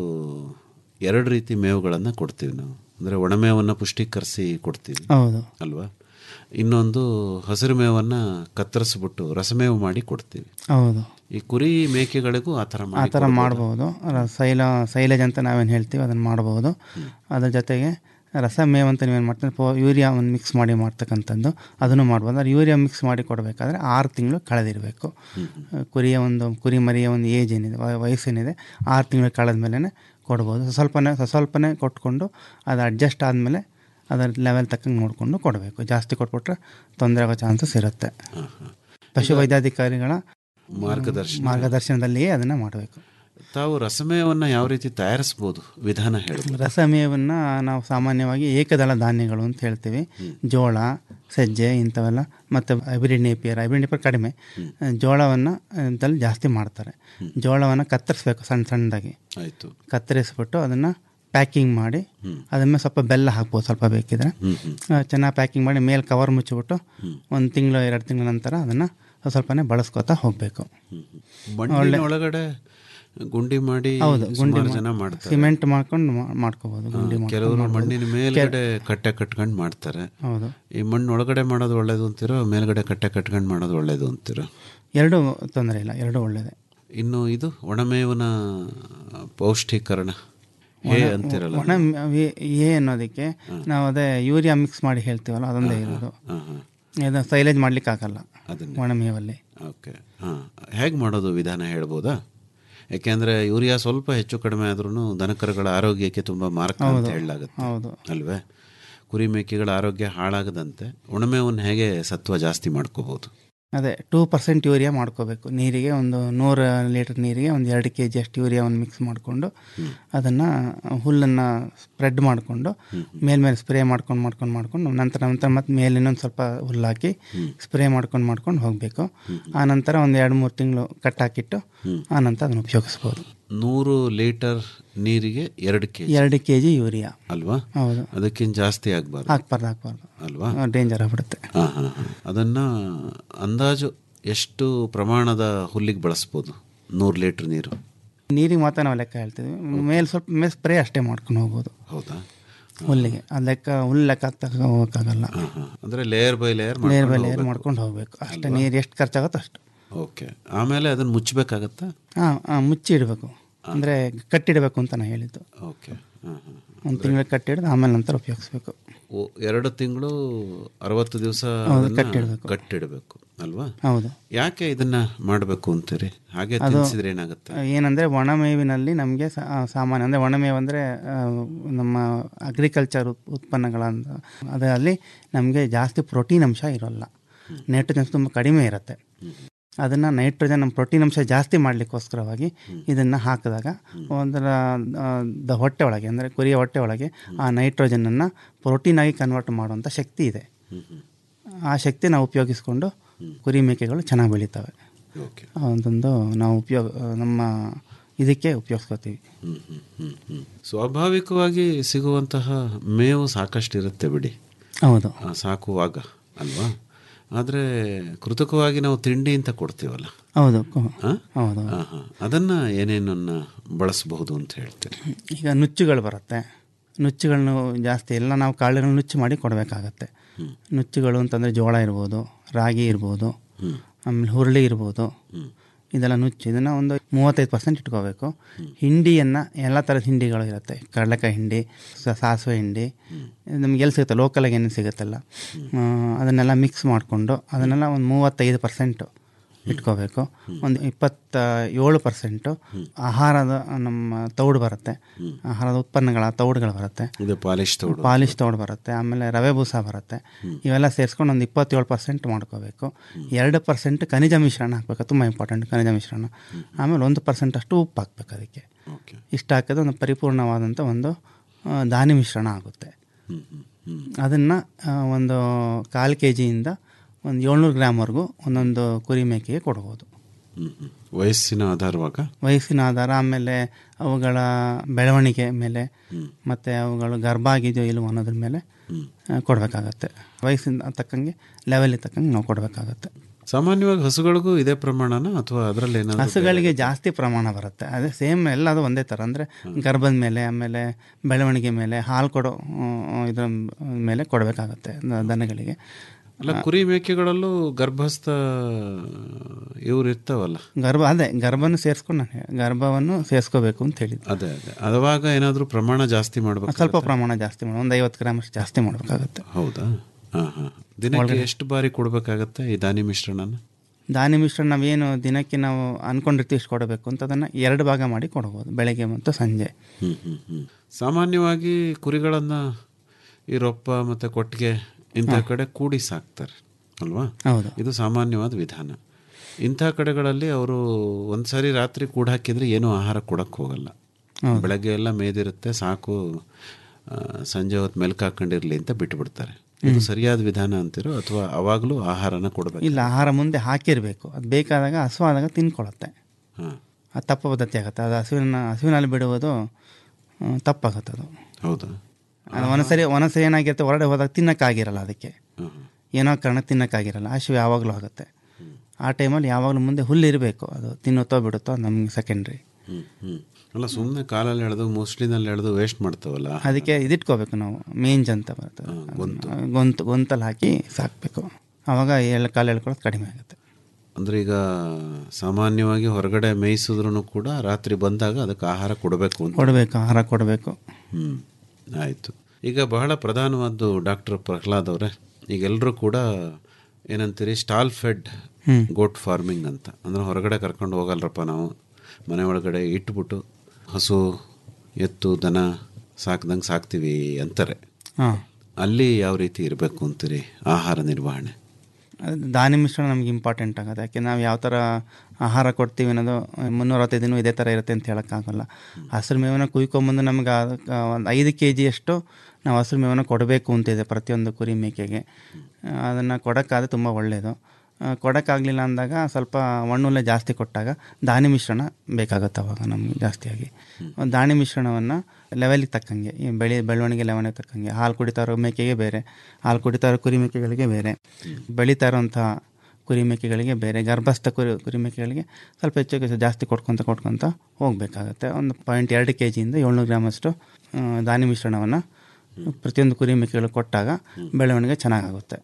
ಎರಡು ರೀತಿ ಮೇವುಗಳನ್ನು ಕೊಡ್ತೀವಿ ನಾವು ಅಂದರೆ ಒಣಮೇವನ್ನು ಪುಷ್ಟೀಕರಿಸಿ ಕೊಡ್ತೀವಿ ಹೌದು ಅಲ್ವಾ ಇನ್ನೊಂದು ಹಸಿರು ಮೇವನ್ನು ಕತ್ತರಿಸ್ಬಿಟ್ಟು ರಸಮೇವು ಮಾಡಿ ಕೊಡ್ತೀವಿ ಹೌದು ಈ ಕುರಿ ಮೇಕೆಗಳಿಗೂ ಆ ಥರ ಆ ಮಾಡಿ ಥರ ಮಾಡ್ಬೋದು ರ- ಸೈಲ ಸೈಲೇಜ್ ಅಂತ ನಾವೇನು ಹೇಳ್ತೀವಿ ಅದನ್ನು ಮಾಡ್ಬೋದು ಅದ್ರ ಜೊತೆಗೆ ರಸಮೇವ್ ಅಂತ ನೀವೇನು ಮಾಡ್ತೀವಿ ಪೋ ಯೂರಿಯಾ ಒಂದು ಮಿಕ್ಸ್ ಮಾಡಿ ಮಾಡ್ತಕ್ಕಂಥದ್ದು ಅದನ್ನು ಮಾಡ್ಬೋದು ಅದು ಯೂರಿಯಾ ಮಿಕ್ಸ್ ಮಾಡಿ ಕೊಡಬೇಕಾದ್ರೆ ಆರು ತಿಂಗಳು ಕಳೆದಿರಬೇಕು ಕುರಿಯ ಒಂದು ಕುರಿ ಮರಿಯ ಒಂದು ಏಜ್ ಏನಿದೆ ವಯ- ವಯಸ್ಸೇನಿದೆ ಆರು ತಿಂಗಳು ಕಳೆದ ಮೇಲೆ ಕೊಡ್ಬೋದು ಸ್ವಲ್ಪನೇ ಸ್ವಲ್ಪನೇ ಕೊಟ್ಕೊಂಡು ಅದು ಅಡ್ಜಸ್ಟ್ ಆದಮೇಲೆ ಅದರ ಲೆವೆಲ್ ತಕ್ಕಂಗೆ ನೋಡಿಕೊಂಡು ಕೊಡಬೇಕು ಜಾಸ್ತಿ ಕೊಟ್ಬಿಟ್ರೆ ತೊಂದರೆ ಆಗೋ ಚಾನ್ಸಸ್ ಇರುತ್ತೆ ಪಶು ವೈದ್ಯಾಧಿಕಾರಿಗಳ ಮಾರ್ಗದರ್ಶನ ಮಾರ್ಗದರ್ಶನದಲ್ಲಿಯೇ ಅದನ್ನು ಮಾಡಬೇಕು ತಾವು ರಸಮೇವನ್ನು ಯಾವ ರೀತಿ ತಯಾರಿಸ್ಬೋದು ವಿಧಾನ ಹೇಳ್ಬೋದು ರಸಮೇವನ್ನು ನಾವು ಸಾಮಾನ್ಯವಾಗಿ ಏಕದಳ ಧಾನ್ಯಗಳು ಅಂತ ಹೇಳ್ತೀವಿ ಜೋಳ ಸಜ್ಜೆ ಇಂಥವೆಲ್ಲ ಮತ್ತು ಹೈಬ್ರಿಡ್ ನೇಪಿಯರ್ ಹೈಬ್ರಿಡ್ ನೇಪಿಯರ್ ಕಡಿಮೆ ಜೋಳವನ್ನು ಇಂಥಲ್ಲಿ ಜಾಸ್ತಿ ಮಾಡ್ತಾರೆ ಜೋಳವನ್ನು ಕತ್ತರಿಸ್ಬೇಕು ಸಣ್ಣ ಸಣ್ಣದಾಗಿ ಆಯಿತು ಕತ್ತರಿಸ್ಬಿಟ್ಟು ಅದನ್ನು ಪ್ಯಾಕಿಂಗ್ ಮಾಡಿ ಅದ್ರ ಮೇಲೆ ಸ್ವಲ್ಪ ಬೆಲ್ಲ ಹಾಕ್ಬೋದು ಸ್ವಲ್ಪ ಬೇಕಿದ್ರೆ ಚೆನ್ನಾಗಿ ಪ್ಯಾಕಿಂಗ್ ಮಾಡಿ ಮೇಲೆ ಕವರ್ ಮುಚ್ಚಿಬಿಟ್ಟು ಒಂದು ತಿಂಗಳು ಎರಡು ತಿಂಗಳ ನಂತರ ಅದನ್ನು ಸ್ವಲ್ಪನೇ ಬಳಸ್ಕೊತಾ ಹೋಗಬೇಕು ಮಣ್ಣಿನ ಒಳಗಡೆ ಗುಂಡಿ ಮಾಡಿ ಹೌದು ಗುಂಡಿ ಸುಮಾರು ಜನ ಮಾಡ್ತಾರೆ ಸಿಮೆಂಟ್ ಮಾಡ್ಕೊಂಡು ಮಾ- ಮಾಡ್ಕೋಬೋದು ಗುಂಡಿ ಮಾಡ್ಕೊಂಡು ಕೆಲವರು ಮಾಡ್ಬೋದು. ಮಣ್ಣಿನ ಮೇಲ್ಗಡೆ ಕಟ್ಟೆ ಕಟ್ಕೊಂಡು ಮಾಡ್ತಾರೆ ಹೌದು ಈ ಮಣ್ಣು ಒಳಗಡೆ ಮಾಡೋದು ಒಳ್ಳೇದು ಅಂತೀರೋ ಮೇಲ್ಗಡೆ ಕಟ್ಟೆ ಕಟ್ಕೊಂಡು ಮಾಡೋದು ಒಳ್ಳೇದು ಅಂತೀರೋ ಎರಡೂ ತೊಂದರೆ ಇಲ್ಲ ಎರಡೂ ಒಳ್ಳೆಯದೇ ಇನ್ನು ಇದು ಒಣಮೇವಿನ ಪೌಷ್ಟಿಕರಣ ಹೇ ಅಂತಿರಲ್ಲ ಒಣ ವಿ- ಎ ಅನ್ನೋದಕ್ಕೆ ನಾವು ಅದೇ ಯೂರಿಯಾ ಮಿಕ್ಸ್ ಮಾಡಿ ಹೇಳ್ತೀವಲ್ಲ ಅದೊಂದೇ ಇರೋದು ಹಾಂ ಹಾಂ ಇದು ಸೈಲೇಜ್ ಮಾಡ್ಲಿಕ್ಕೆ ಆಗಲ್ಲ ಅದನ್ನೇ ಒಣ ಮೇವಲ್ಲಿ ಓಕೆ ಹಾಂ ಹೇಗೆ ಮಾಡೋದು ವಿಧಾನ ಹೇಳ್ಬೋದಾ ಯಾಕೆಂದ್ರೆ ಯೂರಿಯಾ ಸ್ವಲ್ಪ ಹೆಚ್ಚು ಕಡಿಮೆ ಆದ್ರೂ ದನಕರುಗಳ ಆರೋಗ್ಯಕ್ಕೆ ತುಂಬ ಮಾರಕ ಅಂತ ಹೇಳಲಾಗುತ್ತೆ ಹೌದು ಅಲ್ವೇ ಕುರಿ ಮೇಕೆಗಳ ಆರೋಗ್ಯ ಹಾಳಾಗದಂತೆ ಉಣಮೆವನ್ನು ಹೇಗೆ ಸತ್ವ ಜಾಸ್ತಿ ಮಾಡ್ಕೋಬಹುದು ಅದೇ ಟೂ ಪರ್ಸೆಂಟ್ ಯೂರಿಯಾ ಮಾಡ್ಕೋಬೇಕು ನೀರಿಗೆ ಒಂದು ನೂರು ಲೀಟರ್ ನೀರಿಗೆ ಒಂದು ಎರಡು ಕೆ ಜಿ ಅಷ್ಟು ಯೂರಿಯಾವನ್ನು ಮಿಕ್ಸ್ ಮಾಡಿಕೊಂಡು ಅದನ್ನು ಹುಲ್ಲನ್ನು ಸ್ಪ್ರೆಡ್ ಮಾಡಿಕೊಂಡು ಮೇಲ್ಮೇಲೆ ಸ್ಪ್ರೇ ಮಾಡ್ಕೊಂಡು ಮಾಡ್ಕೊಂಡು ಮಾಡ್ಕೊಂಡು ನಂತರ ನಂತರ ಮತ್ತೆ ಮೇಲೆ ಇನ್ನೊಂದು ಸ್ವಲ್ಪ ಹುಲ್ಲು ಹಾಕಿ ಸ್ಪ್ರೇ ಮಾಡ್ಕೊಂಡು ಮಾಡ್ಕೊಂಡು ಹೋಗಬೇಕು ಆ ನಂತರ ಒಂದು ಎರಡು ಮೂರು ತಿಂಗಳು ಕಟ್ ಹಾಕಿಟ್ಟು ಆ ನಂತರ ಅದನ್ನು ಉಪಯೋಗಿಸ್ಬೋದು ನೂರು ಲೀಟರ್ ನೀರಿಗೆ ಎರಡು ಕೆ ಜಿ ಎರಡು ಕೆ ಜಿ ಯೂರಿಯಾ ಅಲ್ವಾ ಹೌದು ಅದಕ್ಕಿಂತ ಜಾಸ್ತಿ ಆಗಬಾರ್ದು ಹಾಕ್ಬಾರ್ದು ಹಾಕ್ಬಾರ್ದು ಅಲ್ವಾ ಡೇಂಜರ್ ಆಗ್ಬಿಡುತ್ತೆ ಹಾಂ ಹಾಂ ಹಾಂ ಅದನ್ನು ಅಂದಾಜು ಎಷ್ಟು ಪ್ರಮಾಣದ ಹುಲ್ಲಿಗೆ ಬಳಸ್ಬೋದು ನೂರು ಲೀಟ್ರ್ ನೀರು ನೀರಿಗೆ ಮಾತ್ರ ನಾವು ಲೆಕ್ಕ ಹೇಳ್ತೀವಿ ಮೇಲೆ ಸ್ವಲ್ಪ ಮೇಲೆ ಸ್ಪ್ರೇ ಅಷ್ಟೇ ಮಾಡ್ಕೊಂಡು ಹೋಗ್ಬೋದು ಹೌದಾ ಹುಲ್ಲಿಗೆ ಅದು ಲೆಕ್ಕ ಹುಲ್ಲು ಲೆಕ್ಕ ಹಾಕ್ತಾ ಹೋಗೋಕ್ಕಾಗಲ್ಲ ಹಾಂ ಹಾಂ ಅಂದರೆ layer by layer layer by layer ಮಾಡ್ಕೊಂಡು ಹೋಗ್ಬೇಕು ಅಷ್ಟೇ ನೀರು ಎಷ್ಟು ಖರ್ಚಾಗುತ್ತೋ ಅಷ್ಟು ಓಕೆ ಆಮೇಲೆ ಅದನ್ನು ಮುಚ್ಚಬೇಕಾಗತ್ತಾ ಹಾಂ ಹಾಂ ಮುಚ್ಚಿ ಇಡಬೇಕು ಅಂದರೆ ಕಟ್ಟಿಡಬೇಕು ಅಂತ ನಾನು ಹೇಳಿದ್ದು ಓಕೆ ಹಾಂ ಹಾಂ ಒಂದು ತಿಂಗಳು ಕಟ್ಟಿಡಿದು ಆಮೇಲೆ ನಂತರ ಉಪಯೋಗಿಸ್ಬೇಕು ಓ ಎರಡು ತಿಂಗಳು ಅರವತ್ತು ದಿವಸ ಕಟ್ಟಿಡ್ಬೇಕು. ಕಟ್ಟಿಡಬೇಕು ಅಲ್ವಾ ಹೌದು ಯಾಕೆ ಇದನ್ನ ಮಾಡಬೇಕು ಅಂತೀರಿ ಹಾಗೆ ತಿನ್ಸಿದ್ರೆ ಏನಾಗುತ್ತೆ ಏನಂದರೆ ಒಣಮೇವಿನಲ್ಲಿ ನಮಗೆ ಸಾಮಾನ್ಯ ಅಂದರೆ ಒಣಮೇವು ಅಂದರೆ ನಮ್ಮ ಅಗ್ರಿಕಲ್ಚರ್ ಉತ್ಪನ್ನಗಳಂತ ಅದರಲ್ಲಿ ನಮಗೆ ಜಾಸ್ತಿ ಪ್ರೋಟೀನ್ ಅಂಶ ಇರೋಲ್ಲ ನೈಟ್ರೋಜನ್ ಅಂಶ ತುಂಬ ಕಡಿಮೆ ಇರುತ್ತೆ ಅದನ್ನು ನೈಟ್ರೋಜನ್ ನಮ್ಮ ಪ್ರೋಟೀನ್ ಅಂಶ ಜಾಸ್ತಿ ಮಾಡಲಿಕ್ಕೋಸ್ಕರವಾಗಿ ಇದನ್ನು ಹಾಕಿದಾಗ ಒಂದರ ಆ, ದ ಹೊಟ್ಟೆ ಒಳಗೆ ಅಂದರೆ ಕುರಿಯ ಹೊಟ್ಟೆ ಒಳಗೆ ಆ ನೈಟ್ರೋಜನನ್ನು ಪ್ರೋಟೀನಾಗಿ ಕನ್ವರ್ಟ್ ಮಾಡುವಂಥ ಶಕ್ತಿ ಇದೆ ಆ ಶಕ್ತಿ ನಾವು ಉಪಯೋಗಿಸ್ಕೊಂಡು ಕುರಿ ಮೇಕೆಗಳು ಚೆನ್ನಾಗಿ ಬೆಳೀತವೆ ಓಕೆ ಅದೊಂದು ನಾವು ಉಪಯೋಗ ನಮ್ಮ ಇದಕ್ಕೆ ಉಪಯೋಗಿಸ್ಕೋತೀವಿ ಹ್ಮ್ ಹ್ಮ್ ಹ್ಮ್ ಹ್ಮ್ ಸ್ವಾಭಾವಿಕವಾಗಿ ಸಿಗುವಂತಹ ಮೇವು ಸಾಕಷ್ಟು ಇರುತ್ತೆ ಬಿಡಿ ಹೌದು ಆ, ಸಾಕುವಾಗ ಅಲ್ವಾ ಆದರೆ ಕೃತಕವಾಗಿ ನಾವು ತಿಂಡಿ ಅಂತ ಕೊಡ್ತೀವಲ್ಲ ಹೌದು ಕು- ಆ? ಹೌದು ಆ, ಹಾ. ಅದನ್ನ ಏನೇನನ್ನ ಬಳಸಬಹುದು ಅಂತ ಹೇಳ್ತೀರಿ ಈಗ ನುಚ್ಚುಗಳು ಬರುತ್ತೆ ನುಚ್ಚುಗಳನ್ನು ಜಾಸ್ತಿ ಎಲ್ಲ ನಾವು ಕಾಳುಗಳನ್ನ ನುಚ್ಚು ಮಾಡಿ ಕೊಡಬೇಕಾಗತ್ತೆ ನುಚ್ಚುಗಳು ಅಂತಂದರೆ ಜೋಳ ಇರ್ಬೋದು ರಾಗಿ ಇರ್ಬೋದು ಆಮೇಲೆ ಹುರುಳಿ ಇರ್ಬೋದು ಇದೆಲ್ಲ ನುಚ್ಚು ಇದನ್ನು ಒಂದು ಮೂವತ್ತೈದು ಪರ್ಸೆಂಟ್ ಇಟ್ಕೋಬೇಕು ಹಿಂಡಿಯನ್ನು ಎಲ್ಲ ಥರದ ಹಿಂಡಿಗಳು ಇರುತ್ತೆ ಕಡಲೆಕಾಯಿ ಹಿಂಡಿ ಸ- ಸಾಸಿವೆ ಹಿಂಡಿ ನಮ್ಗೆ ಎಲ್ಲಿ ಸಿಗುತ್ತೆ ಲೋಕಲಾಗಿ ಏನು ಸಿಗುತ್ತಲ್ಲ ಆ, ಅದನ್ನೆಲ್ಲ ಮಿಕ್ಸ್ ಮಾಡಿಕೊಂಡು ಅದನ್ನೆಲ್ಲ ಒಂದು ಮೂವತ್ತೈದು ಪರ್ಸೆಂಟು ಇಟ್ಕೋಬೇಕು ಒಂದು ಇಪ್ಪತ್ತ ಏಳು ಪರ್ಸೆಂಟು ಆಹಾರದ ನಮ್ಮ ತೌಡು ಬರುತ್ತೆ ಆಹಾರದ ಉತ್ಪನ್ನಗಳ ತೌಡುಗಳು ಬರುತ್ತೆ ಇದು ಪಾಲಿಶ್ ತೋಡು ಪಾಲಿಶ್ ತೌಡು ಬರುತ್ತೆ ಆಮೇಲೆ ರವೆ ಬೂಸ ಬರುತ್ತೆ ಇವೆಲ್ಲ ಸೇರಿಸ್ಕೊಂಡು ಒಂದು ಇಪ್ಪತ್ತೇಳು ಪರ್ಸೆಂಟ್ ಮಾಡ್ಕೋಬೇಕು ಎರಡು ಪರ್ಸೆಂಟ್ ಖನಿಜ ಮಿಶ್ರಣ ಹಾಕಬೇಕು ತುಂಬ ಇಂಪಾರ್ಟೆಂಟ್ ಖನಿಜ ಮಿಶ್ರಣ ಆಮೇಲೆ ಒಂದು ಪರ್ಸೆಂಟ್ ಅಷ್ಟು ಉಪ್ಪು ಹಾಕ್ಬೇಕು ಅದಕ್ಕೆ ಓಕೆ ಇಷ್ಟು ಹಾಕಿದ್ರೆ ಒಂದು ಪರಿಪೂರ್ಣವಾದಂಥ ಒಂದು ಆ, ಧಾನ್ಯ ಮಿಶ್ರಣ ಆಗುತ್ತೆ ಅದನ್ನು ಒಂದು ಕಾಲು ಕೆ ಜಿಯಿಂದ ಒಂದು ಏಳ್ನೂರು ಗ್ರಾಮ್ವರೆಗೂ ಒಂದೊಂದು ಕುರಿ ಮೇಕೆಗೆ ಕೊಡ್ಬೋದು ಹ್ಮ್, ಹ್ಮ್. ವಯಸ್ಸಿನ ಆಧಾರವಾಗ ವಯಸ್ಸಿನ ಆಧಾರ ಆಮೇಲೆ ಅವುಗಳ ಬೆಳವಣಿಗೆ ಮೇಲೆ ಮತ್ತು ಅವುಗಳು ಗರ್ಭ ಆಗಿದೆಯೋ ಇಲ್ವೋ ಅನ್ನೋದ್ರ ಮೇಲೆ ಆ, ಕೊಡಬೇಕಾಗತ್ತೆ ವಯಸ್ಸಿನ ತಕ್ಕಂಗೆ ಲೆವೆಲಿಗೆ ತಕ್ಕಂಗೆ ನಾವು ಕೊಡಬೇಕಾಗತ್ತೆ ಸಾಮಾನ್ಯವಾಗಿ ಹಸುಗಳಿಗೂ ಇದೇ ಪ್ರಮಾಣನ ಅಥವಾ ಅದರಲ್ಲಿ ಏನಾದ್ರು ಹಸುಗಳಿಗೆ ಜಾಸ್ತಿ ಪ್ರಮಾಣ ಬರುತ್ತೆ ಅದೇ ಸೇಮ್ ಎಲ್ಲ ಅದು ಒಂದೇ ಥರ ಅಂದರೆ ಗರ್ಭದ ಮೇಲೆ ಆಮೇಲೆ ಬೆಳವಣಿಗೆ ಮೇಲೆ ಹಾಲು ಕೊಡೋ ಆ, ಇದ್ರ ಮೇಲೆ ಕೊಡಬೇಕಾಗತ್ತೆ ದ- ದನಗಳಿಗೆ ಅಲ್ಲ ಕುರಿ ಮೇಕೆಗಳಲ್ಲೂ ಗರ್ಭಸ್ಥ ಇವ್ರು ಇರ್ತಾವಲ್ಲ ಗರ್ಭ ಅದೇ ಗರ್ಭನ ಸೇರಿಸ್ಕೊಂಡು ನಾನು ಹೇ- ಗರ್ಭವನ್ನು ಸೇರಿಸ್ಕೋಬೇಕು ಅಂತ ಹೇಳಿದ್ದು ಅದೇ ಅದೇ ಅವಾಗ ಏನಾದರೂ ಪ್ರಮಾಣ ಜಾಸ್ತಿ ಮಾಡ್ಬೇಕು ಸ್ವಲ್ಪ ಪ್ರಮಾಣ ಜಾಸ್ತಿ ಮಾಡಿ ಒಂದು ಐವತ್ತು ಗ್ರಾಮ್ ಅಷ್ಟು ಜಾಸ್ತಿ ಮಾಡಬೇಕಾಗತ್ತೆ ಹೌದಾ ಹಾ ಹಾ ದಿನಕ್ಕೆ ಎಷ್ಟು ಬಾರಿ ಕೊಡ್ಬೇಕಾಗತ್ತೆ ಈ ದಾನಿ ಮಿಶ್ರಣನ ಧಾನ್ಯ ಮಿಶ್ರಣ ನಾವೇನು ದಿನಕ್ಕೆ ನಾವು ಅನ್ಕೊಂಡಿರ್ತೀವಿ ಇಷ್ಟು ಕೊಡಬೇಕು ಅಂತ ಅದನ್ನು ಎರಡು ಭಾಗ ಮಾಡಿ ಕೊಡ್ಬೋದು ಬೆಳಗ್ಗೆ ಮತ್ತು ಸಂಜೆ ಹ್ಮ್ ಹ್ಮ್ ಹ್ಮ್ ಸಾಮಾನ್ಯವಾಗಿ ಕುರಿಗಳನ್ನ ಈ ರೊಪ್ಪ ಮತ್ತೆ ಕೊಟ್ಟಿಗೆ ಇಂಥ ಕಡೆ ಕೂಡಿ ಸಾಕ್ತಾರೆ ಅಲ್ವಾ ಹೌದು ಇದು ಸಾಮಾನ್ಯವಾದ ವಿಧಾನ ಇಂಥ ಕಡೆಗಳಲ್ಲಿ ಅವರು ಒಂದ್ಸರಿ ರಾತ್ರಿ ಕೂಡ ಹಾಕಿದ್ರೆ ಏನೂ ಆಹಾರ ಕೊಡಕ್ಕೆ ಹೋಗಲ್ಲ ಬೆಳಗ್ಗೆ ಎಲ್ಲ ಮೇದಿರುತ್ತೆ ಸಾಕು ಆ, ಸಂಜೆ ಹೊತ್ತು ಮೆಲ್ಕು ಹಾಕೊಂಡಿರ್ಲಿ ಅಂತ ಬಿಟ್ಬಿಡ್ತಾರೆ ಇದು ಸರಿಯಾದ ವಿಧಾನ ಅಂತಿರೋ ಅಥವಾ ಅವಾಗಲೂ ಆಹಾರನ ಕೊಡಬೇಕು ಇಲ್ಲ ಆಹಾರ ಮುಂದೆ ಹಾಕಿರಬೇಕು ಅದು ಬೇಕಾದಾಗ ಹಸುವಾದಾಗ ತಿನ್ಕೊಳ್ಳುತ್ತೆ ಹಾಂ ಅದು ತಪ್ಪು ಪದ್ಧತಿ ಆಗುತ್ತೆ ಅದು ಹಸುವಿನ ಹಸುವಿನಲ್ಲಿ ಬಿಡುವುದು ಆ, ತಪ್ಪಾಗುತ್ತೆ ಅದು ಹೌದಾ ಅದು ಒಂದೊಂದ್ಸರಿ ಒಂದೊಂದ್ಸರಿ ಏನಾಗಿರುತ್ತೆ ಹೊರಗಡೆ ಹೋದಾಗ ತಿನ್ನಕ್ಕಾಗಿರಲ್ಲ ಅದಕ್ಕೆ ಹಾಂ ಏನೋ ಕಾರಣ ತಿನ್ನಕ್ಕಾಗಿರಲ್ಲ ಹಸಿವು ಯಾವಾಗಲೂ ಆಗುತ್ತೆ ಆ ಟೈಮಲ್ಲಿ ಯಾವಾಗಲೂ ಮುಂದೆ ಹುಲ್ಲು ಇರಬೇಕು ಅದು ತಿನ್ನುತ್ತೋ ಬಿಡುತ್ತೋ ನಮ್ಗೆ ಸೆಕೆಂಡ್ರಿ ಹ್ಮ್ ಹ್ಮ್ ಅಲ್ಲ ಸುಮ್ಮನೆ ಕಾಲಲ್ಲಿ ಎಳೆದು ಮುಸ್ಲಿನಲ್ಲಿ ಎಳೆದು ವೇಸ್ಟ್ ಮಾಡ್ತಾವಲ್ಲ ಅದಕ್ಕೆ ಇದಿಟ್ಕೋಬೇಕು ನಾವು ಮೇಂಜ್ ಅಂತ ಬರ್ತದೆ ಗೊಂತು ಗೊಂತಲ್ಲಿ ಹಾಕಿ ಸಾಕಬೇಕು ಆವಾಗ ಎಳ್ಳು ಕಾಲು ಎಳ್ಕೊಳ್ಳೋದು ಕಡಿಮೆ ಆಗುತ್ತೆ ಅಂದ್ರೆ ಈಗ ಸಾಮಾನ್ಯವಾಗಿ ಹೊರಗಡೆ ಮೇಯಿಸಿದ್ರು ಕೂಡ ರಾತ್ರಿ ಬಂದಾಗ ಅದಕ್ಕೆ ಆಹಾರ ಕೊಡಬೇಕು ಅಂತ ಕೊಡಬೇಕು ಆಹಾರ ಕೊಡಬೇಕು ಹ್ಮ್ ಆಯ್ತು ಈಗ ಬಹಳ ಪ್ರಧಾನವಾದ್ದು ಡಾಕ್ಟರ್ ಪ್ರಹ್ಲಾದ್ ಅವರೇ ಈಗ ಎಲ್ಲರೂ ಕೂಡ ಏನಂತೀರಿ ಸ್ಟಾಲ್ ಫೆಡ್ ಗೋಟ್ ಫಾರ್ಮಿಂಗ್ ಅಂತ ಅಂದ್ರೆ ಹೊರಗಡೆ ಕರ್ಕೊಂಡು ಹೋಗಲ್ರಪ್ಪ ನಾವು ಮನೆ ಒಳಗಡೆ ಇಟ್ಬಿಟ್ಟು ಹಸು ಎತ್ತು ದನ ಸಾಕ್ದಂಗೆ ಸಾಕ್ತೀವಿ ಅಂತಾರೆ ಹಾಂ ಅಲ್ಲಿ ಯಾವ ರೀತಿ ಇರಬೇಕು ಅಂತೀರಿ ಆಹಾರ ನಿರ್ವಹಣೆ ಅದು ಧಾನ್ಯ ಮಿಶ್ರಣ ನಮ್ಗೆ ಇಂಪಾರ್ಟೆಂಟ್ ಆಗುತ್ತೆ ಯಾಕೆ ನಾವು ಯಾವ ಥರ ಆಹಾರ ಕೊಡ್ತೀವಿ ಅನ್ನೋದು ಮುನ್ನೂರವತ್ತೈದು ದಿನ ಇದೇ ಥರ ಇರುತ್ತೆ ಅಂತ ಹೇಳೋಕ್ಕಾಗಲ್ಲ ಹಸಿರು ಮೇವನ್ನ ಕುಯ್ಕೊಂಬಂದು ನಮ್ಗೆ ಅದಕ್ಕೆ ಒಂದು ಐದು ಕೆ ಜಿಯಷ್ಟು ನಾವು ಹಸಿರು ಮೇವನ್ನ ಕೊಡಬೇಕು ಅಂತಿದೆ ಪ್ರತಿಯೊಂದು ಕುರಿ ಮೇಕೆಗೆ ಅದನ್ನು ಕೊಡೋಕ್ಕಾದ್ರೆ ತುಂಬ ಒಳ್ಳೆಯದು ಕೊಡೋಕ್ಕಾಗಲಿಲ್ಲ ಅಂದಾಗ ಸ್ವಲ್ಪ ಮಣ್ಣುಲ್ಲೆ ಜಾಸ್ತಿ ಕೊಟ್ಟಾಗ ಧಾನ್ಯ ಮಿಶ್ರಣ ಬೇಕಾಗುತ್ತೆ ಅವಾಗ ನಮಗೆ ಜಾಸ್ತಿಯಾಗಿ ಒಂದು ಧಾನ್ಯ ಮಿಶ್ರಣವನ್ನು ಲೆವೆಲಿಗೆ ತಕ್ಕಂಗೆ ಈ ಬೆಳೆ ಬೆಳವಣಿಗೆ ಲೆವೆಲಿಗೆ ತಕ್ಕಂಗೆ ಹಾಲು ಕುಡಿತಾ ಇರೋ ಮೇಕೆಗೆ ಬೇರೆ ಹಾಲು ಕುಡಿತಾ ಇರೋ ಕುರಿ ಮೇಕೆಗಳಿಗೆ ಬೇರೆ ಬೆಳೀತಾ ಇರೋಂಥ ಕುರಿ ಮೇಕೆಗಳಿಗೆ ಬೇರೆ ಗರ್ಭಸ್ಥ ಕುರಿ ಕುರಿ ಮೇಕೆಗಳಿಗೆ ಸ್ವಲ್ಪ ಹೆಚ್ಚು ಹೆಚ್ಚು ಜಾಸ್ತಿ ಕೊಟ್ಕೊತ ಕೊಟ್ಕೊತ ಹೋಗಬೇಕಾಗತ್ತೆ ಒಂದು ಪಾಯಿಂಟ್ ಎರಡು ಕೆ ಜಿಯಿಂದ ಏಳ್ನೂರು ಗ್ರಾಮಷ್ಟು ಆ, ಧಾನ್ಯ ಮಿಶ್ರಣವನ್ನು ಪ್ರತಿಯೊಂದು ಕುರಿ ಮೇಕೆಗಳು ಕೊಟ್ಟಾಗ ಬೆಳವಣಿಗೆ ಚೆನ್ನಾಗಾಗುತ್ತೆ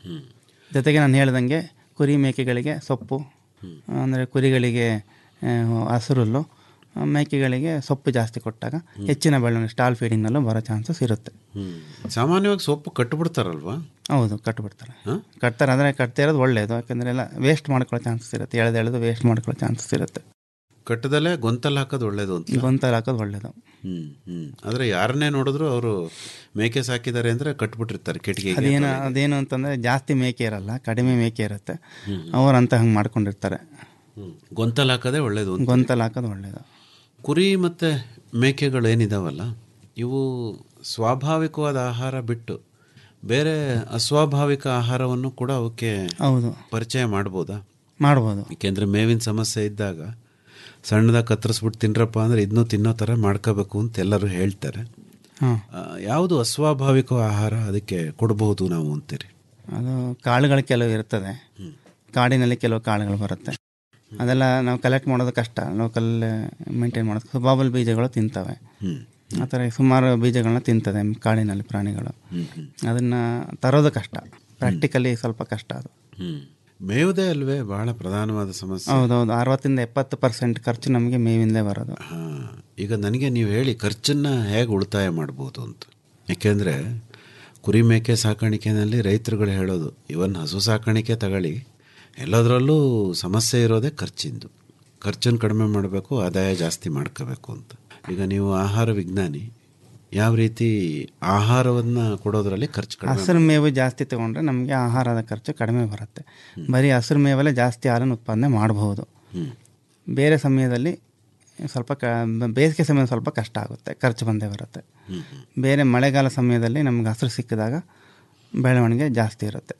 ಜೊತೆಗೆ ನಾನು ಹೇಳ್ದಂಗೆ ಕುರಿ ಮೇಕೆಗಳಿಗೆ ಸೊಪ್ಪು ಅಂದರೆ ಕುರಿಗಳಿಗೆ ಆ, ಹಸುರುಲ್ಲು ಆ, ಮೇಕೆಗಳಿಗೆ ಸೊಪ್ಪು ಜಾಸ್ತಿ ಕೊಟ್ಟಾಗ ಹೆಚ್ಚಿನ ಬೆಳವಣಿಗೆ ಸ್ಟಾಲ್ ಫೀಡಿಂಗ್ನಲ್ಲೂ ಬರೋ ಚಾನ್ಸಸ್ ಇರುತ್ತೆ ಹ್ಮ್ ಸಾಮಾನ್ಯವಾಗಿ ಸೊಪ್ಪು ಕಟ್ಬಿಡ್ತಾರಲ್ವಾ ಹೌದು ಕಟ್ಬಿಡ್ತಾರೆ ಹಾಂ ಕಟ್ತಾರೆ ಅಂದರೆ ಕಟ್ತಾ ಇರೋದು ಒಳ್ಳೆಯದು ಯಾಕಂದರೆ ಎಲ್ಲ ವೇಸ್ಟ್ ಮಾಡ್ಕೊಳ್ಳೋ ಚಾನ್ಸಸ್ ಇರುತ್ತೆ ಎಳೆದು ಎಳೆದು ವೇಸ್ಟ್ ಮಾಡ್ಕೊಳ್ಳೋ ಚಾನ್ಸಸ್ ಇರುತ್ತೆ ಕಟ್ಟದಲ್ಲೇ ಗೊಂತಲ್ಲಿ ಹಾಕೋದು ಒಳ್ಳೇದು ಅಂತ ಗೊಂತಲ್ಲಿ ಹಾಕೋದು ಒಳ್ಳೆಯದು ಹ್ಮ್ ಹ್ಮ್ ಆದ್ರೆ ಯಾರನ್ನೇ ನೋಡಿದ್ರು ಅವರು ಮೇಕೆ ಸಾಕಿದ್ದಾರೆ ಅಂದ್ರೆ ಕಟ್ಬಿಟ್ಟಿರ್ತಾರೆ ಕಿಟಕಿಗೆ ಅದೇನು ಅದೇನು ಅಂತಂದರೆ ಜಾಸ್ತಿ ಮೇಕೆ ಇರಲ್ಲ ಕಡಿಮೆ ಮೇಕೆ ಇರುತ್ತೆ ಅವರಂತ ಹಂಗೆ ಮಾಡ್ಕೊಂಡಿರ್ತಾರೆ ಹ್ಮ್. ಗೊಂತಲ್ಲಿ ಹಾಕೋದೇ ಒಳ್ಳೇದು ಅಂತ ಗೊಂತಲ್ಲಿ ಹಾಕೋದು ಒಳ್ಳೆಯದು ಕುರಿ ಮತ್ತೆ ಮೇಕೆಗಳು ಏನಿದಾವಲ್ಲ ಇವು ಸ್ವಾಭಾವಿಕವಾದ ಆಹಾರ ಬಿಟ್ಟು ಬೇರೆ ಅಸ್ವಾಭಾವಿಕ ಆಹಾರವನ್ನು ಕೂಡ ಅವಕ್ಕೆ ಹೌದು ಪರಿಚಯ ಮಾಡ್ಬೋದಾ ಮಾಡ್ಬೋದು ಏಕೆಂದ್ರೆ ಮೇವಿನ ಸಮಸ್ಯೆ ಇದ್ದಾಗ ಸಣ್ಣದಾಗಿ ಕತ್ತರಿಸ್ಬಿಟ್ಟು ತಿನ್ರಪ್ಪ ಅಂದ್ರೆ ಇದನ್ನೂ ತಿನ್ನೋ ಥರ ಮಾಡ್ಕೋಬೇಕು ಅಂತ ಎಲ್ಲರೂ ಹೇಳ್ತಾರೆ ಹಾಂ ಆ, ಯಾವುದು ಅಸ್ವಾಭಾವಿಕ ಆಹಾರ ಅದಕ್ಕೆ ಕೊಡಬಹುದು ನಾವು ಅಂತೀರಿ ಅದು ಕಾಳುಗಳು ಕೆಲವು ಇರ್ತದೆ ಕಾಡಿನಲ್ಲಿ ಕೆಲವು ಕಾಳುಗಳು ಬರುತ್ತೆ ಅದೆಲ್ಲ ನಾವು ಕಲೆಕ್ಟ್ ಮಾಡೋದು ಕಷ್ಟ ಲೋಕಲ್ ಮೇಂಟೈನ್ ಮಾಡೋದು ಸುಬಾಬಲ್ ಬೀಜಗಳು ತಿಂತವೆ ಹ್ಮ್ ಆ ಥರ ಸುಮಾರು ಬೀಜಗಳನ್ನ ತಿಂತದೆ ಕಾಡಿನಲ್ಲಿ ಪ್ರಾಣಿಗಳು ಅದನ್ನು ತರೋದು ಕಷ್ಟ ಪ್ರಾಕ್ಟಿಕಲಿ ಸ್ವಲ್ಪ ಕಷ್ಟ ಅದು ಹ್ಮ್ ಮೇವುದೇ ಅಲ್ವೇ ಬಹಳ ಪ್ರಧಾನವಾದ ಸಮಸ್ಯೆ ಹೌದೌದು ಅರವತ್ತಿಂದ ಎಪ್ಪತ್ತು ಪರ್ಸೆಂಟ್ ಖರ್ಚು ನಮಗೆ ಮೇವಿಂದೇ ಬರೋದು ಹಾ ಈಗ ನನಗೆ ನೀವು ಹೇಳಿ ಖರ್ಚನ್ನ ಹೇಗೆ ಉಳಿತಾಯ ಮಾಡ್ಬೋದು ಅಂತ ಯಾಕೆಂದರೆ ಕುರಿ ಮೇಕೆ ಸಾಕಾಣಿಕೆಯಲ್ಲಿ ರೈತರುಗಳು ಹೇಳೋದು ಇವನ್ ಹಸು ಸಾಕಾಣಿಕೆ ತಗೊಳ್ಳಿ ಎಲ್ಲದರಲ್ಲೂ ಸಮಸ್ಯೆ ಇರೋದೇ ಖರ್ಚಿಂದು ಖರ್ಚನ್ನು ಕಡಿಮೆ ಮಾಡಬೇಕು ಆದಾಯ ಜಾಸ್ತಿ ಮಾಡ್ಕೋಬೇಕು ಅಂತ ಈಗ ನೀವು ಆಹಾರ ವಿಜ್ಞಾನಿ ಯಾವ ರೀತಿ ಆಹಾರವನ್ನು ಕೊಡೋದ್ರಲ್ಲಿ ಖರ್ಚು ಕಡಿಮೆ ಹಸಿರು ಮೇವು ಜಾಸ್ತಿ ತಗೊಂಡ್ರೆ ನಮಗೆ ಆಹಾರದ ಖರ್ಚು ಕಡಿಮೆ ಬರುತ್ತೆ ಬರೀ ಹಸಿರು ಮೇವಲ್ಲೇ ಜಾಸ್ತಿ ಹಾಲನ್ನು ಉತ್ಪಾದನೆ ಮಾಡಬಹುದು ಬೇರೆ ಸಮಯದಲ್ಲಿ ಸ್ವಲ್ಪ ಕ ಬೇಸಿಗೆ ಸಮಯ ಸ್ವಲ್ಪ ಕಷ್ಟ ಆಗುತ್ತೆ ಖರ್ಚು ಬಂದೇ ಬರುತ್ತೆ ಬೇರೆ ಮಳೆಗಾಲ ಸಮಯದಲ್ಲಿ ನಮ್ಗೆ ಹಸಿರು ಸಿಕ್ಕಿದಾಗ ಬೆಳವಣಿಗೆ ಜಾಸ್ತಿ ಇರುತ್ತೆ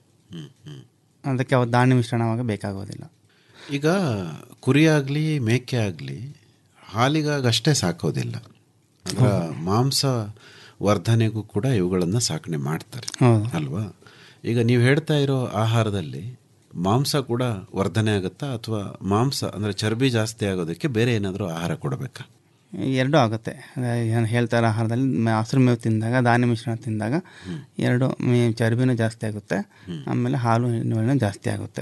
ಅದಕ್ಕೆ ಅವು ಧಾನ್ಯ ಮಿಶ್ರಣವಾಗ ಬೇಕಾಗೋದಿಲ್ಲ ಈಗ ಕುರಿ ಆಗಲಿ ಮೇಕೆ ಆಗಲಿ ಹಾಲಿಗಾಗಷ್ಟೇ ಸಾಕೋದಿಲ್ಲ ಅದರ ಮಾಂಸ ವರ್ಧನೆಗೂ ಕೂಡ ಇವುಗಳನ್ನು ಸಾಕಣೆ ಮಾಡ್ತಾರೆ ಹೌದು. ಅಲ್ವಾ ಈಗ ನೀವು ಹೇಳ್ತಾ ಇರೋ ಆಹಾರದಲ್ಲಿ ಮಾಂಸ ಕೂಡ ವರ್ಧನೆ ಆಗುತ್ತಾ ಅಥವಾ ಮಾಂಸ ಅಂದರೆ ಚರ್ಬಿ ಜಾಸ್ತಿ ಆಗೋದಕ್ಕೆ ಬೇರೆ ಏನಾದರೂ ಆಹಾರ ಕೊಡಬೇಕಾ ಎರಡೂ ಆಗುತ್ತೆ ಅದೇ ಏನು ಹೇಳ್ತಾರೆ ಆಹಾರದಲ್ಲಿ ಮ- ಹಸಿರು ಮೇವು ತಿಂದಾಗ ಧಾನ್ಯ ಮಿಶ್ರಣ ತಿಂದಾಗ ಎರಡು ಮೇ ಚರ್ಬಿನೂ ಜಾಸ್ತಿ ಆಗುತ್ತೆ ಆಮೇಲೆ ಹಾಲು ಇಳುವರಿನೂ ಜಾಸ್ತಿ ಆಗುತ್ತೆ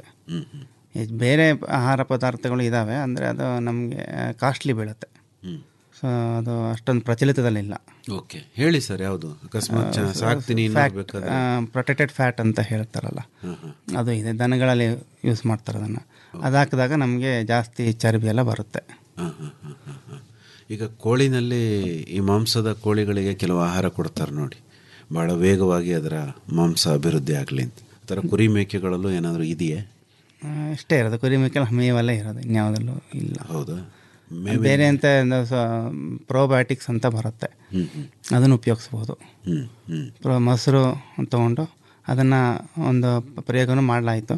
ಈ ಬೇರೆ ಆಹಾರ ಪದಾರ್ಥಗಳು ಇದ್ದಾವೆ ಅಂದರೆ ಅದು ನಮಗೆ ಕಾಸ್ಟ್ಲಿ ಬೀಳುತ್ತೆ ಸೊ ಅದು ಅಷ್ಟೊಂದು ಪ್ರಚಲಿತದಲ್ಲಿಲ್ಲ ಓಕೆ ಹೇಳಿ ಸರ್ ಯಾವುದು ಅಕಸ್ಮಾತ್ ಜನ ಸಾಕ್ತೀನಿ ಫ್ಯಾಟ್ ಬೇಕಾದ್ರೆ ಪ್ರೊಟೆಕ್ಟೆಡ್ ಫ್ಯಾಟ್ ಅಂತ ಹೇಳ್ತಾರಲ್ಲ ಅದು ಇದೆ ದನಗಳಲ್ಲಿ ಯೂಸ್ ಮಾಡ್ತಾರೆ ಅದನ್ನು ಅದು ಹಾಕಿದಾಗ ನಮಗೆ ಜಾಸ್ತಿ ಚರ್ಬಿ ಎಲ್ಲ ಬರುತ್ತೆ ಹಾಂ ಹಾಂ ಹಾಂ ಹಾಂ ಹಾಂ ಈಗ ಕೋಳಿನಲ್ಲಿ ಈ ಮಾಂಸದ ಕೋಳಿಗಳಿಗೆ ಕೆಲವು ಆಹಾರ ಕೊಡ್ತಾರೆ ನೋಡಿ ಭಾಳ ವೇಗವಾಗಿ ಅದರ ಮಾಂಸ ಅಭಿವೃದ್ಧಿ ಆಗಲಿ ಅಂತ ಆ ಥರ ಕುರಿ ಮೇಕೆಗಳಲ್ಲೂ ಏನಾದರೂ ಇದೆಯೇ ಆ, ಇಷ್ಟೇ ಇರೋದು ಕುರಿ ಮೇಕೆಲ್ಲ ಮೇವಲ್ಲೇ ಇರೋದು ಇನ್ಯಾವುದಲ್ಲೂ ಇಲ್ಲ ಹೌದಾ ಬೇರೆ ಅಂತ ಪ್ರೋಬಯೋಟಿಕ್ಸ್ ಅಂತ ಬರುತ್ತೆ ಹ್ಮ್, ಹ್ಮ್. ಅದನ್ನು ಉಪಯೋಗಿಸ್ಬೋದು ಹ್ಞೂ ಹ್ಞೂ ಪ್ರೋ ಮೊಸರು ತೊಗೊಂಡು ಅದನ್ನು ಒಂದು ಪ್ರಯೋಗನೂ ಮಾಡಲಾಯಿತು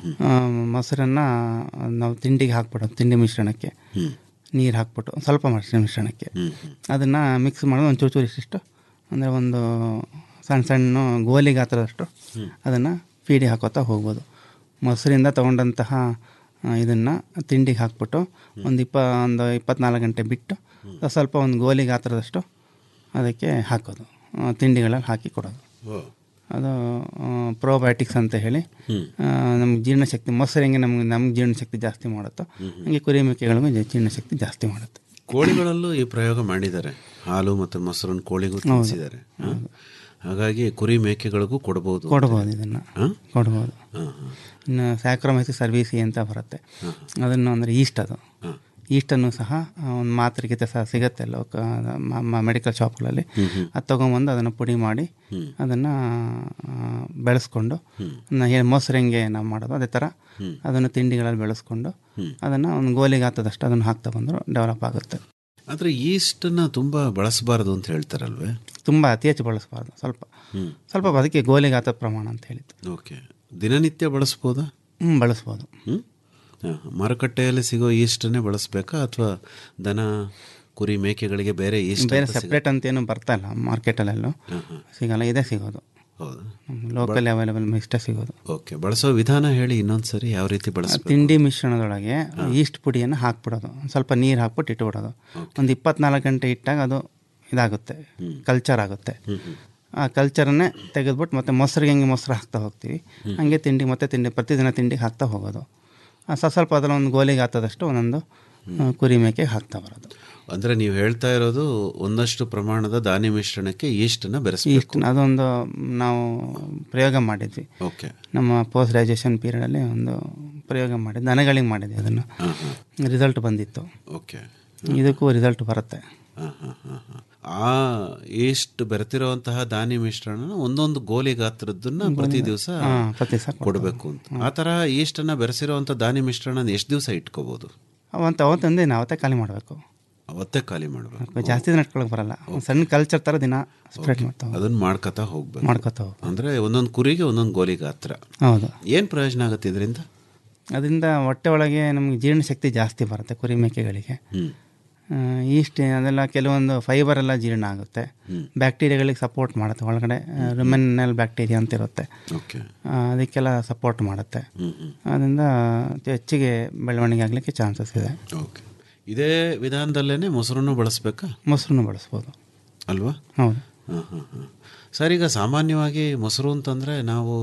ಮೊಸರನ್ನು ನಾವು ತಿಂಡಿಗೆ ಹಾಕ್ಬಿಡೋದು ತಿಂಡಿ ಮಿಶ್ರಣಕ್ಕೆ ನೀರು ಹಾಕ್ಬಿಟ್ಟು ಸ್ವಲ್ಪ ಮೊಸರು ಮಿಶ್ರಣಕ್ಕೆ ಅದನ್ನು ಮಿಕ್ಸ್ ಮಾಡೋದು ಒಂದು ಚೂರು ಚೂರು ಇಷ್ಟಿಷ್ಟು ಅಂದರೆ ಒಂದು ಸಣ್ಣ ಸಣ್ಣ ಗೋಲಿ ಗಾತ್ರದಷ್ಟು ಅದನ್ನು ಫೀಡಿಗೆ ಹಾಕೋತಾ ಹೋಗ್ಬೋದು ಮೊಸರಿಂದ ತೊಗೊಂಡಂತಹ ಇದನ್ನು ತಿಂಡಿಗೆ ಹಾಕ್ಬಿಟ್ಟು ಒಂದು ಇಪ್ಪ ಒಂದು ಇಪ್ಪತ್ನಾಲ್ಕು ಗಂಟೆ ಬಿಟ್ಟು ಸ್ವಲ್ಪ ಒಂದು ಗೋಲಿ ಗಾತ್ರದಷ್ಟು ಅದಕ್ಕೆ ಹಾಕೋದು ಆ, ತಿಂಡಿಗಳಲ್ಲಿ ಹಾಕಿ ಕೊಡೋದು ಓ ಅದು ಪ್ರೋಬಯೋಟಿಕ್ಸ್ ಅಂತ ಹೇಳಿ ನಮ್ಗೆ ಜೀರ್ಣಶಕ್ತಿ ಮೊಸರು ಹೆಂಗೆ ನಮ್ಗೆ ನಮ್ಗೆ ಜೀರ್ಣಶಕ್ತಿ ಜಾಸ್ತಿ ಮಾಡುತ್ತೋ ಹಂಗೆ ಕುರಿ ಮೇಕೆಗಳಿಗೂ ಜೀ- ಜೀರ್ಣಶಕ್ತಿ ಜಾಸ್ತಿ ಮಾಡುತ್ತೆ ಕೋಳಿಗಳಲ್ಲೂ ಈ ಪ್ರಯೋಗ ಮಾಡಿದ್ದಾರೆ ಹಾಲು ಮತ್ತು ಮೊಸರನ್ನು ಕೋಳಿಗೂ ತಿನ್ನಿಸಿದ್ದಾರೆ ಹ? ಹಾಗಾಗಿ ಕುರಿ ಮೇಕೆಗಳಿಗೂ ಕೊಡಬಹುದು ಕೊಡ್ಬೋದು ಇದನ್ನು ಹಾಂ ಕೊಡ್ಬೋದು ಹಾಂ ಹಾಂ ಇನ್ನು ಸ್ಯಾಕ್ರೋಮೈಸಿ ಸರ್ವೀಸಿ ಅಂತ ಬರುತ್ತೆ ಅದನ್ನು ಅಂದರೆ ಈಸ್ಟ್ ಅದು ಈಸ್ಟನ್ನು ಸಹ ಒಂದು ಮಾತ್ರೆಗೆ ಸಹ ಸಿಗುತ್ತೆ ಅಲ್ಲ ಮೆಡಿಕಲ್ ಶಾಪ್ಗಳಲ್ಲಿ ಅದು ತೊಗೊಂಬಂದು ಅದನ್ನು ಪುಡಿ ಮಾಡಿ ಅದನ್ನು ಬೆಳೆಸ್ಕೊಂಡು ನಾ ಹೇಳಿ ಮೊಸರು ಹೆಂಗೆ ನಾವು ಮಾಡೋದು ಅದೇ ಥರ ಅದನ್ನು ತಿಂಡಿಗಳಲ್ಲಿ ಬೆಳೆಸ್ಕೊಂಡು ಅದನ್ನು ಒಂದು ಗೋಲಿಗೆ ಹಾಕದಷ್ಟು ಅದನ್ನು ಹಾಕ್ತಾ ಬಂದರು ಡೆವಲಪ್ ಆಗುತ್ತೆ ಆದರೆ ಈಸ್ಟನ್ನ ತುಂಬ ಬಳಸಬಾರದು ಅಂತ ಹೇಳ್ತಾರಲ್ವೇ ತುಂಬ ಅತಿ ಹೆಚ್ಚು ಬಳಸಬಾರ್ದು ಸ್ವಲ್ಪ ಸ್ವಲ್ಪ ಅದಕ್ಕೆ ಗೋಲಿಗೆ ಹಾಕದ ಪ್ರಮಾಣ ಅಂತ ಹೇಳಿದ್ದು ಓಕೆ ದಿನನಿತ್ಯ ಬಳಸ್ಬೋದಾ ಹ್ಞೂ ಬಳಸ್ಬೋದು ಹ್ಮ್? ಹಾ, ಮಾರುಕಟ್ಟೆಯಲ್ಲಿ ಸಿಗೋ ಈಸ್ಟನ್ನೇ ಬಳಸಬೇಕಾ ಅಥವಾ ದನ ಕುರಿ ಮೇಕೆಗಳಿಗೆ ಬೇರೆ ಈಸ್ಟ್ ಬೇರೆ ಅಂತ ಸಿಗ- ಸಪ್ರೇಟ್ ಅಂತೇನು ಬರ್ತಾ ಇಲ್ಲ ಮಾರ್ಕೆಟಲ್ಲೆಲ್ಲೂ ಸಿಗಲ್ಲ ಇದೇ ಸಿಗೋದು ಹೌದಾ ಲೋಕಲ್ ಅವೈಲೇಬಲ್ ಇಷ್ಟೇ ಸಿಗೋದು ಓಕೆ ಬಳಸೋ ವಿಧಾನ ಹೇಳಿ ಇನ್ನೊಂದ್ಸರಿ ಯಾವ ರೀತಿ ಬಳಸಬೇಕು ತಿಂಡಿ ಮಿಶ್ರಣದೊಳಗೆ ಈಸ್ಟ್ ಪುಡಿಯನ್ನು ಹಾಕ್ಬಿಡೋದು ಒಂದ್ ಸ್ವಲ್ಪ ನೀರು ಹಾಕ್ಬಿಟ್ಟು ಇಟ್ಬಿಡೋದು ಒಂದು ಇಪ್ಪತ್ನಾಲ್ಕು ಗಂಟೆ ಇಟ್ಟಾಗ ಅದು ಇದಾಗುತ್ತೆ ಕಲ್ಚರ್ ಆಗುತ್ತೆ ಆ ಕಲ್ಚರನ್ನೇ ತೆಗೆದ್ಬಿಟ್ಟು ಮತ್ತೆ ಮೊಸರಿಗೆ ಹೆಂಗೆ ಮೊಸರು ಹಾಕ್ತಾ ಹೋಗ್ತೀವಿ ಹಂಗೆ ತಿಂಡಿ ಮತ್ತೆ ತಿಂಡಿ ಪ್ರತಿದಿನ ತಿಂಡಿಗೆ ಹಾಕ್ತಾ ಹೋಗೋದು ಆ ಸ್ವಲ್ಪ ಸ್ವಲ್ಪ ಅದರ ಒಂದು ಗೋಲಿಗೆ ಹಾಕೋದಷ್ಟು ಒಂದೊಂದು ಆ, ಕುರಿ ಮೇಕೆ ಹಾಕ್ತಾ ಬರೋದು ಅಂದ್ರೆ ನೀವು ಹೇಳ್ತಾ ಇರೋದು ಒಂದಷ್ಟು ಪ್ರಮಾಣದ ಧಾನ್ಯ ಮಿಶ್ರಣಕ್ಕೆ ಈಸ್ಟನ್ನ ಬೆರೆಸಬೇಕು ಈಸ್ಟ್ ಅದೊಂದು ನಾವು ಪ್ರಯೋಗ ಮಾಡಿದ್ವಿ ಓಕೆ ನಮ್ಮ ಪೋಸ್ಟ್ ಗ್ರ್ಯಾಜುಯೇಷನ್ ಪೀರಿಯಡಲ್ಲಿ ಒಂದು ಪ್ರಯೋಗ ಮಾಡಿದ್ವಿ ದನಗಳಿಗೆ ಮಾಡಿದ್ವಿ ಅದನ್ನು ರಿಸಲ್ಟ್ ಬಂದಿತ್ತು ಓಕೆ ಇದಕ್ಕೂ ರಿಸಲ್ಟ್ ಬರುತ್ತೆ ಹಾ, ಹಾ, ಹಾ, ಹಾ. ಆ ಈಸ್ಟ್ ಬೆರೆತಿರುವಂತಹ ಧಾನ್ಯ ಮಿಶ್ರಣ ಒಂದೊಂದು ಗೋಲಿ ಗಾತ್ರದನ್ನ ಪ್ರತಿ ದಿವಸ ಹಾ, ಪ್ರತಿ ದಿವಸ ಕೊಡಬೇಕು ಅಂತ ಆ ತರ ಈಸ್ಟನ್ನ ಬೆರೆಸಿರುವಂತ ಧಾನ್ಯ ಮಿಶ್ರಣ ಎಷ್ಟು ದಿವಸ ಇಟ್ಕೋಬಹುದು ಅವತ್ತು ಅವತ್ತೊಂದೇ ದಿನ ಅವತ್ತೇ ಖಾಲಿ ಮಾಡಬೇಕು ಅವತ್ತೇ ಖಾಲಿ ಮಾಡಬೇಕು ಜಾಸ್ತಿ ದಿನ ಇಟ್ಕೊಳಕ್ ಬರಲ್ಲ ಒಂದು ಸಣ್ಣ ಕಲ್ಚರ್ ಥರ ದಿನ ಸ್ಪ್ರೆಡ್ ಮಾಡ್ತಾ ಹೋಗೋದು. ಅದನ್ನ ಮಾಡ್ಕೊತಾ ಹೋಗ್ಬೇಕು ಮಾಡ್ಕೊತಾ ಹೋಗೋದು. ಅಂದ್ರೆ ಒಂದೊಂದು ಕುರಿಗೆ ಒಂದೊಂದು ಗೋಲಿ ಗಾತ್ರ ಹೌದು ಏನ್ ಪ್ರಯೋಜನ ಆಗುತ್ತೆ ಇದರಿಂದ ಅದರಿಂದ ಹೊಟ್ಟೆ ಒಳಗೆ ನಮಗೆ ಜೀರ್ಣಶಕ್ತಿ ಜಾಸ್ತಿ ಬರುತ್ತೆ ಕುರಿ ಮೇಕೆಗಳಿಗೆ ಹ್ಮ್ ಆ, ಈಸ್ಟ್ ಅದೆಲ್ಲ ಕೆಲವೊಂದು ಫೈಬರ್ ಎಲ್ಲ ಜೀರ್ಣ ಆಗುತ್ತೆ ಬ್ಯಾಕ್ಟೀರಿಯಾಗಳಿಗೆ ಸಪೋರ್ಟ್ ಮಾಡುತ್ತೆ ಒಳಗಡೆ ರುಮೆನಲ್ ಬ್ಯಾಕ್ಟೀರಿಯಾ ಅಂತ ಇರುತ್ತೆ ಓಕೆ ಆ, ಅದಕ್ಕೆಲ್ಲ ಸಪೋರ್ಟ್ ಮಾಡುತ್ತೆ ಹ್ಮ್ ಹ್ಮ್ ಅದರಿಂದ ಹೆಚ್ಚಿಗೆ ಬೆಳವಣಿಗೆ ಆಗಲಿಕ್ಕೆ ಚಾನ್ಸಸ್ ಇದೆ ಓಕೆ ಇದೇ ವಿಧಾನದಲ್ಲೇನೆ ಮೊಸರನ್ನು ಬಳಸ್ಬೇಕಾ ಮೊಸರನ್ನು ಬಳಸ್ಬೋದು ಅಲ್ವಾ ಹೌದು ಹಾಂ ಹಾಂ ಹಾಂ ಸರ್ ಈಗ ಸಾಮಾನ್ಯವಾಗಿ ಮೊಸರು ಅಂತಂದರೆ ನಾವು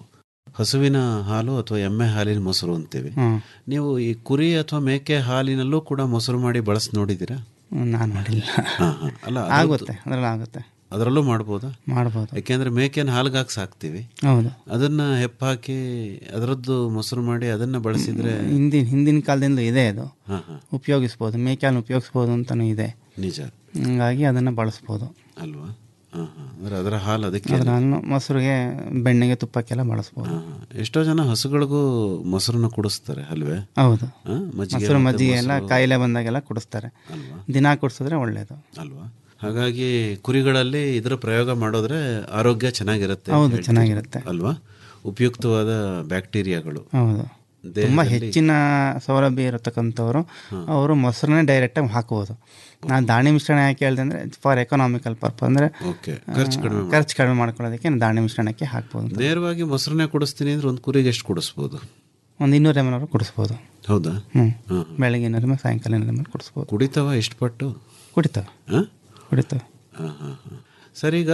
ಹಸುವಿನ ಹಾಲು ಅಥವಾ ಎಮ್ಮೆ ಹಾಲಿನ ಮೊಸರು ಅಂತೀವಿ ಹ್ಮ್. ನೀವು ಈ ಕುರಿ ಅಥವಾ ಮೇಕೆ ಹಾಲಿನಲ್ಲೂ ಕೂಡ ಮೊಸರು ಮಾಡಿ ಬಳಸಿ ನೋಡಿದ್ದೀರಾ ನಾನು ಮಾಡಿಲ್ಲ ಹಾಂ ಹಾಂ ಅಲ್ಲ ಅದ್ರದ್ದು- ಆಗುತ್ತೆ ಅದರಲ್ಲಿ ಆಗುತ್ತೆ ಅದರಲ್ಲೂ ಮಾಡ್ಬೋದಾ ಮಾಡ್ಬೋದು ಯಾಕೆಂದ್ರೆ ಮೇಕೆನ ಹಾಲ್ಗೆ ಹಾಕಿ ಸಾಕ್ತೀವಿ ಹೌದು ಅದನ್ನ ಹೆಪ್ಪಾಕಿ ಅದರದ್ದು ಮೊಸರು ಮಾಡಿ ಅದನ್ನ ಬಳಸಿದ್ರೆ ಹಿಂದಿನ ಹಿಂದಿನ ಕಾಲದಿಂದ ಇದೆ ಅದು ಹಾಂ ಹಾಂ ಉಪಯೋಗಿಸ್ಬೋದು ಮೇಕೆಯನ್ನು ಉಪಯೋಗಿಸ್ಬೋದು ಅಂತಲೂ ಇದೆ ನಿಜ ಹಂಗಾಗಿ ಅದನ್ನು ಬಳಸ್ಬೋದು ಅಲ್ವಾ ಹಾಂ ಹಾಂ ಅಂದ್ರೆ ಅದರ ಹಾಲು ಅದಕ್ಕೆ ಅದರ ಹಾಲನ್ನು ಮೊಸರಿಗೆ ಬೆಣ್ಣೆಗೆ ತುಪ್ಪಕ್ಕೆಲ್ಲ ಬಳಸ್ಬೋದು ಹಾಂ, ಹಾಂ. ಎಷ್ಟೋ ಜನ ಹಸುಗಳಿಗೂ ಮೊಸರನ್ನ ಕುಡಿಸ್ತಾರೆ ಅಲ್ವೇ ಹೌದು ಹಾಂ, ಮಜ್ಜಿಗೆ ಮೊಸರು ಮತ್ತೆ ಮಜ್ಜಿಗೆ ಎಲ್ಲ ಮೊಸರು. ಕಾಯಿಲೆ ಬಂದಾಗೆಲ್ಲ ಕುಡಿಸ್ತಾರೆ ಅಲ್ವಾ ದಿನ ಕುಡಿಸಿದ್ರೆ ಒಳ್ಳೆಯದು ಅಲ್ವಾ ಹಾಗಾಗಿ ಕುರಿಗಳಲ್ಲಿ ಇದರ ಪ್ರಯೋಗ ಮಾಡೋದ್ರೆ ಆರೋಗ್ಯ ಚೆನ್ನಾಗಿರುತ್ತೆ ಅಂತ ಹೌದು ಹೇಳ್ತೀರಿ. ಚೆನ್ನಾಗಿರುತ್ತೆ ಅಲ್ವಾ ಉಪಯುಕ್ತವಾದ ಬ್ಯಾಕ್ಟೀರಿಯಾಗಳು ಹೌದು ತುಂಬ ಹೆಚ್ಚಿನ ಸೌಲಭ್ಯ ಇರತಕ್ಕಂಥವ್ರು ಅವರು ಮೊಸರನ್ನೇ ಡೈರೆಕ್ಟಾಗಿ ಹಾಕ್ಬೋದು ನಾನು ದಾಣಿ ಮಿಶ್ರಣ ಯಾಕೆ ಹೇಳಿದೆ ಅಂದರೆ ಫಾರ್ ಎಕನಾಮಿಕಲ್ ಪರ್ಪಸ್ ಅಂದರೆ ಓಕೆ ಖರ್ಚು ಕಡಿಮೆ ಮಾಡಿ. ಖರ್ಚು ಕಡಿಮೆ ಮಾಡ್ಕೊಳ್ಳೋದಕ್ಕೆ ನಾನು ದಾಣಿ ಮಿಶ್ರಣಕ್ಕೆ ಹಾಕ್ಬೋದು ನೇರವಾಗಿ ಮೊಸರನ್ನೇ ಕುಡಿಸ್ತೀನಿ ಅಂದ್ರೆ ಒಂದು ಕುರಿಗೆ ಎಷ್ಟು ಕುಡಿಸ್ಬೋದು ಒಂದು ಇನ್ನೂರು ಎಮ್ ಎಲ್ ಕುಡಿಸ್ಬೋದು ಹೌದಾ ಹ್ಞೂ ಹಾಂ ಬೆಳಗ್ಗೆ ಇನ್ನೂರು ಎಮ್ ಸಾಯಂಕಾಲ ಇನ್ನೂರು ಎಮ್ ಕುಡಿಸ್ಬೋದು ಕುಡಿತಾವ ಎಷ್ಟು ಪಟ್ಟು ಕುಡಿತವೆ ಹಾಂ ಕುಡಿತವೆ ಹಾಂ ಹಾಂ ಹಾಂ ಸರ್ ಈಗ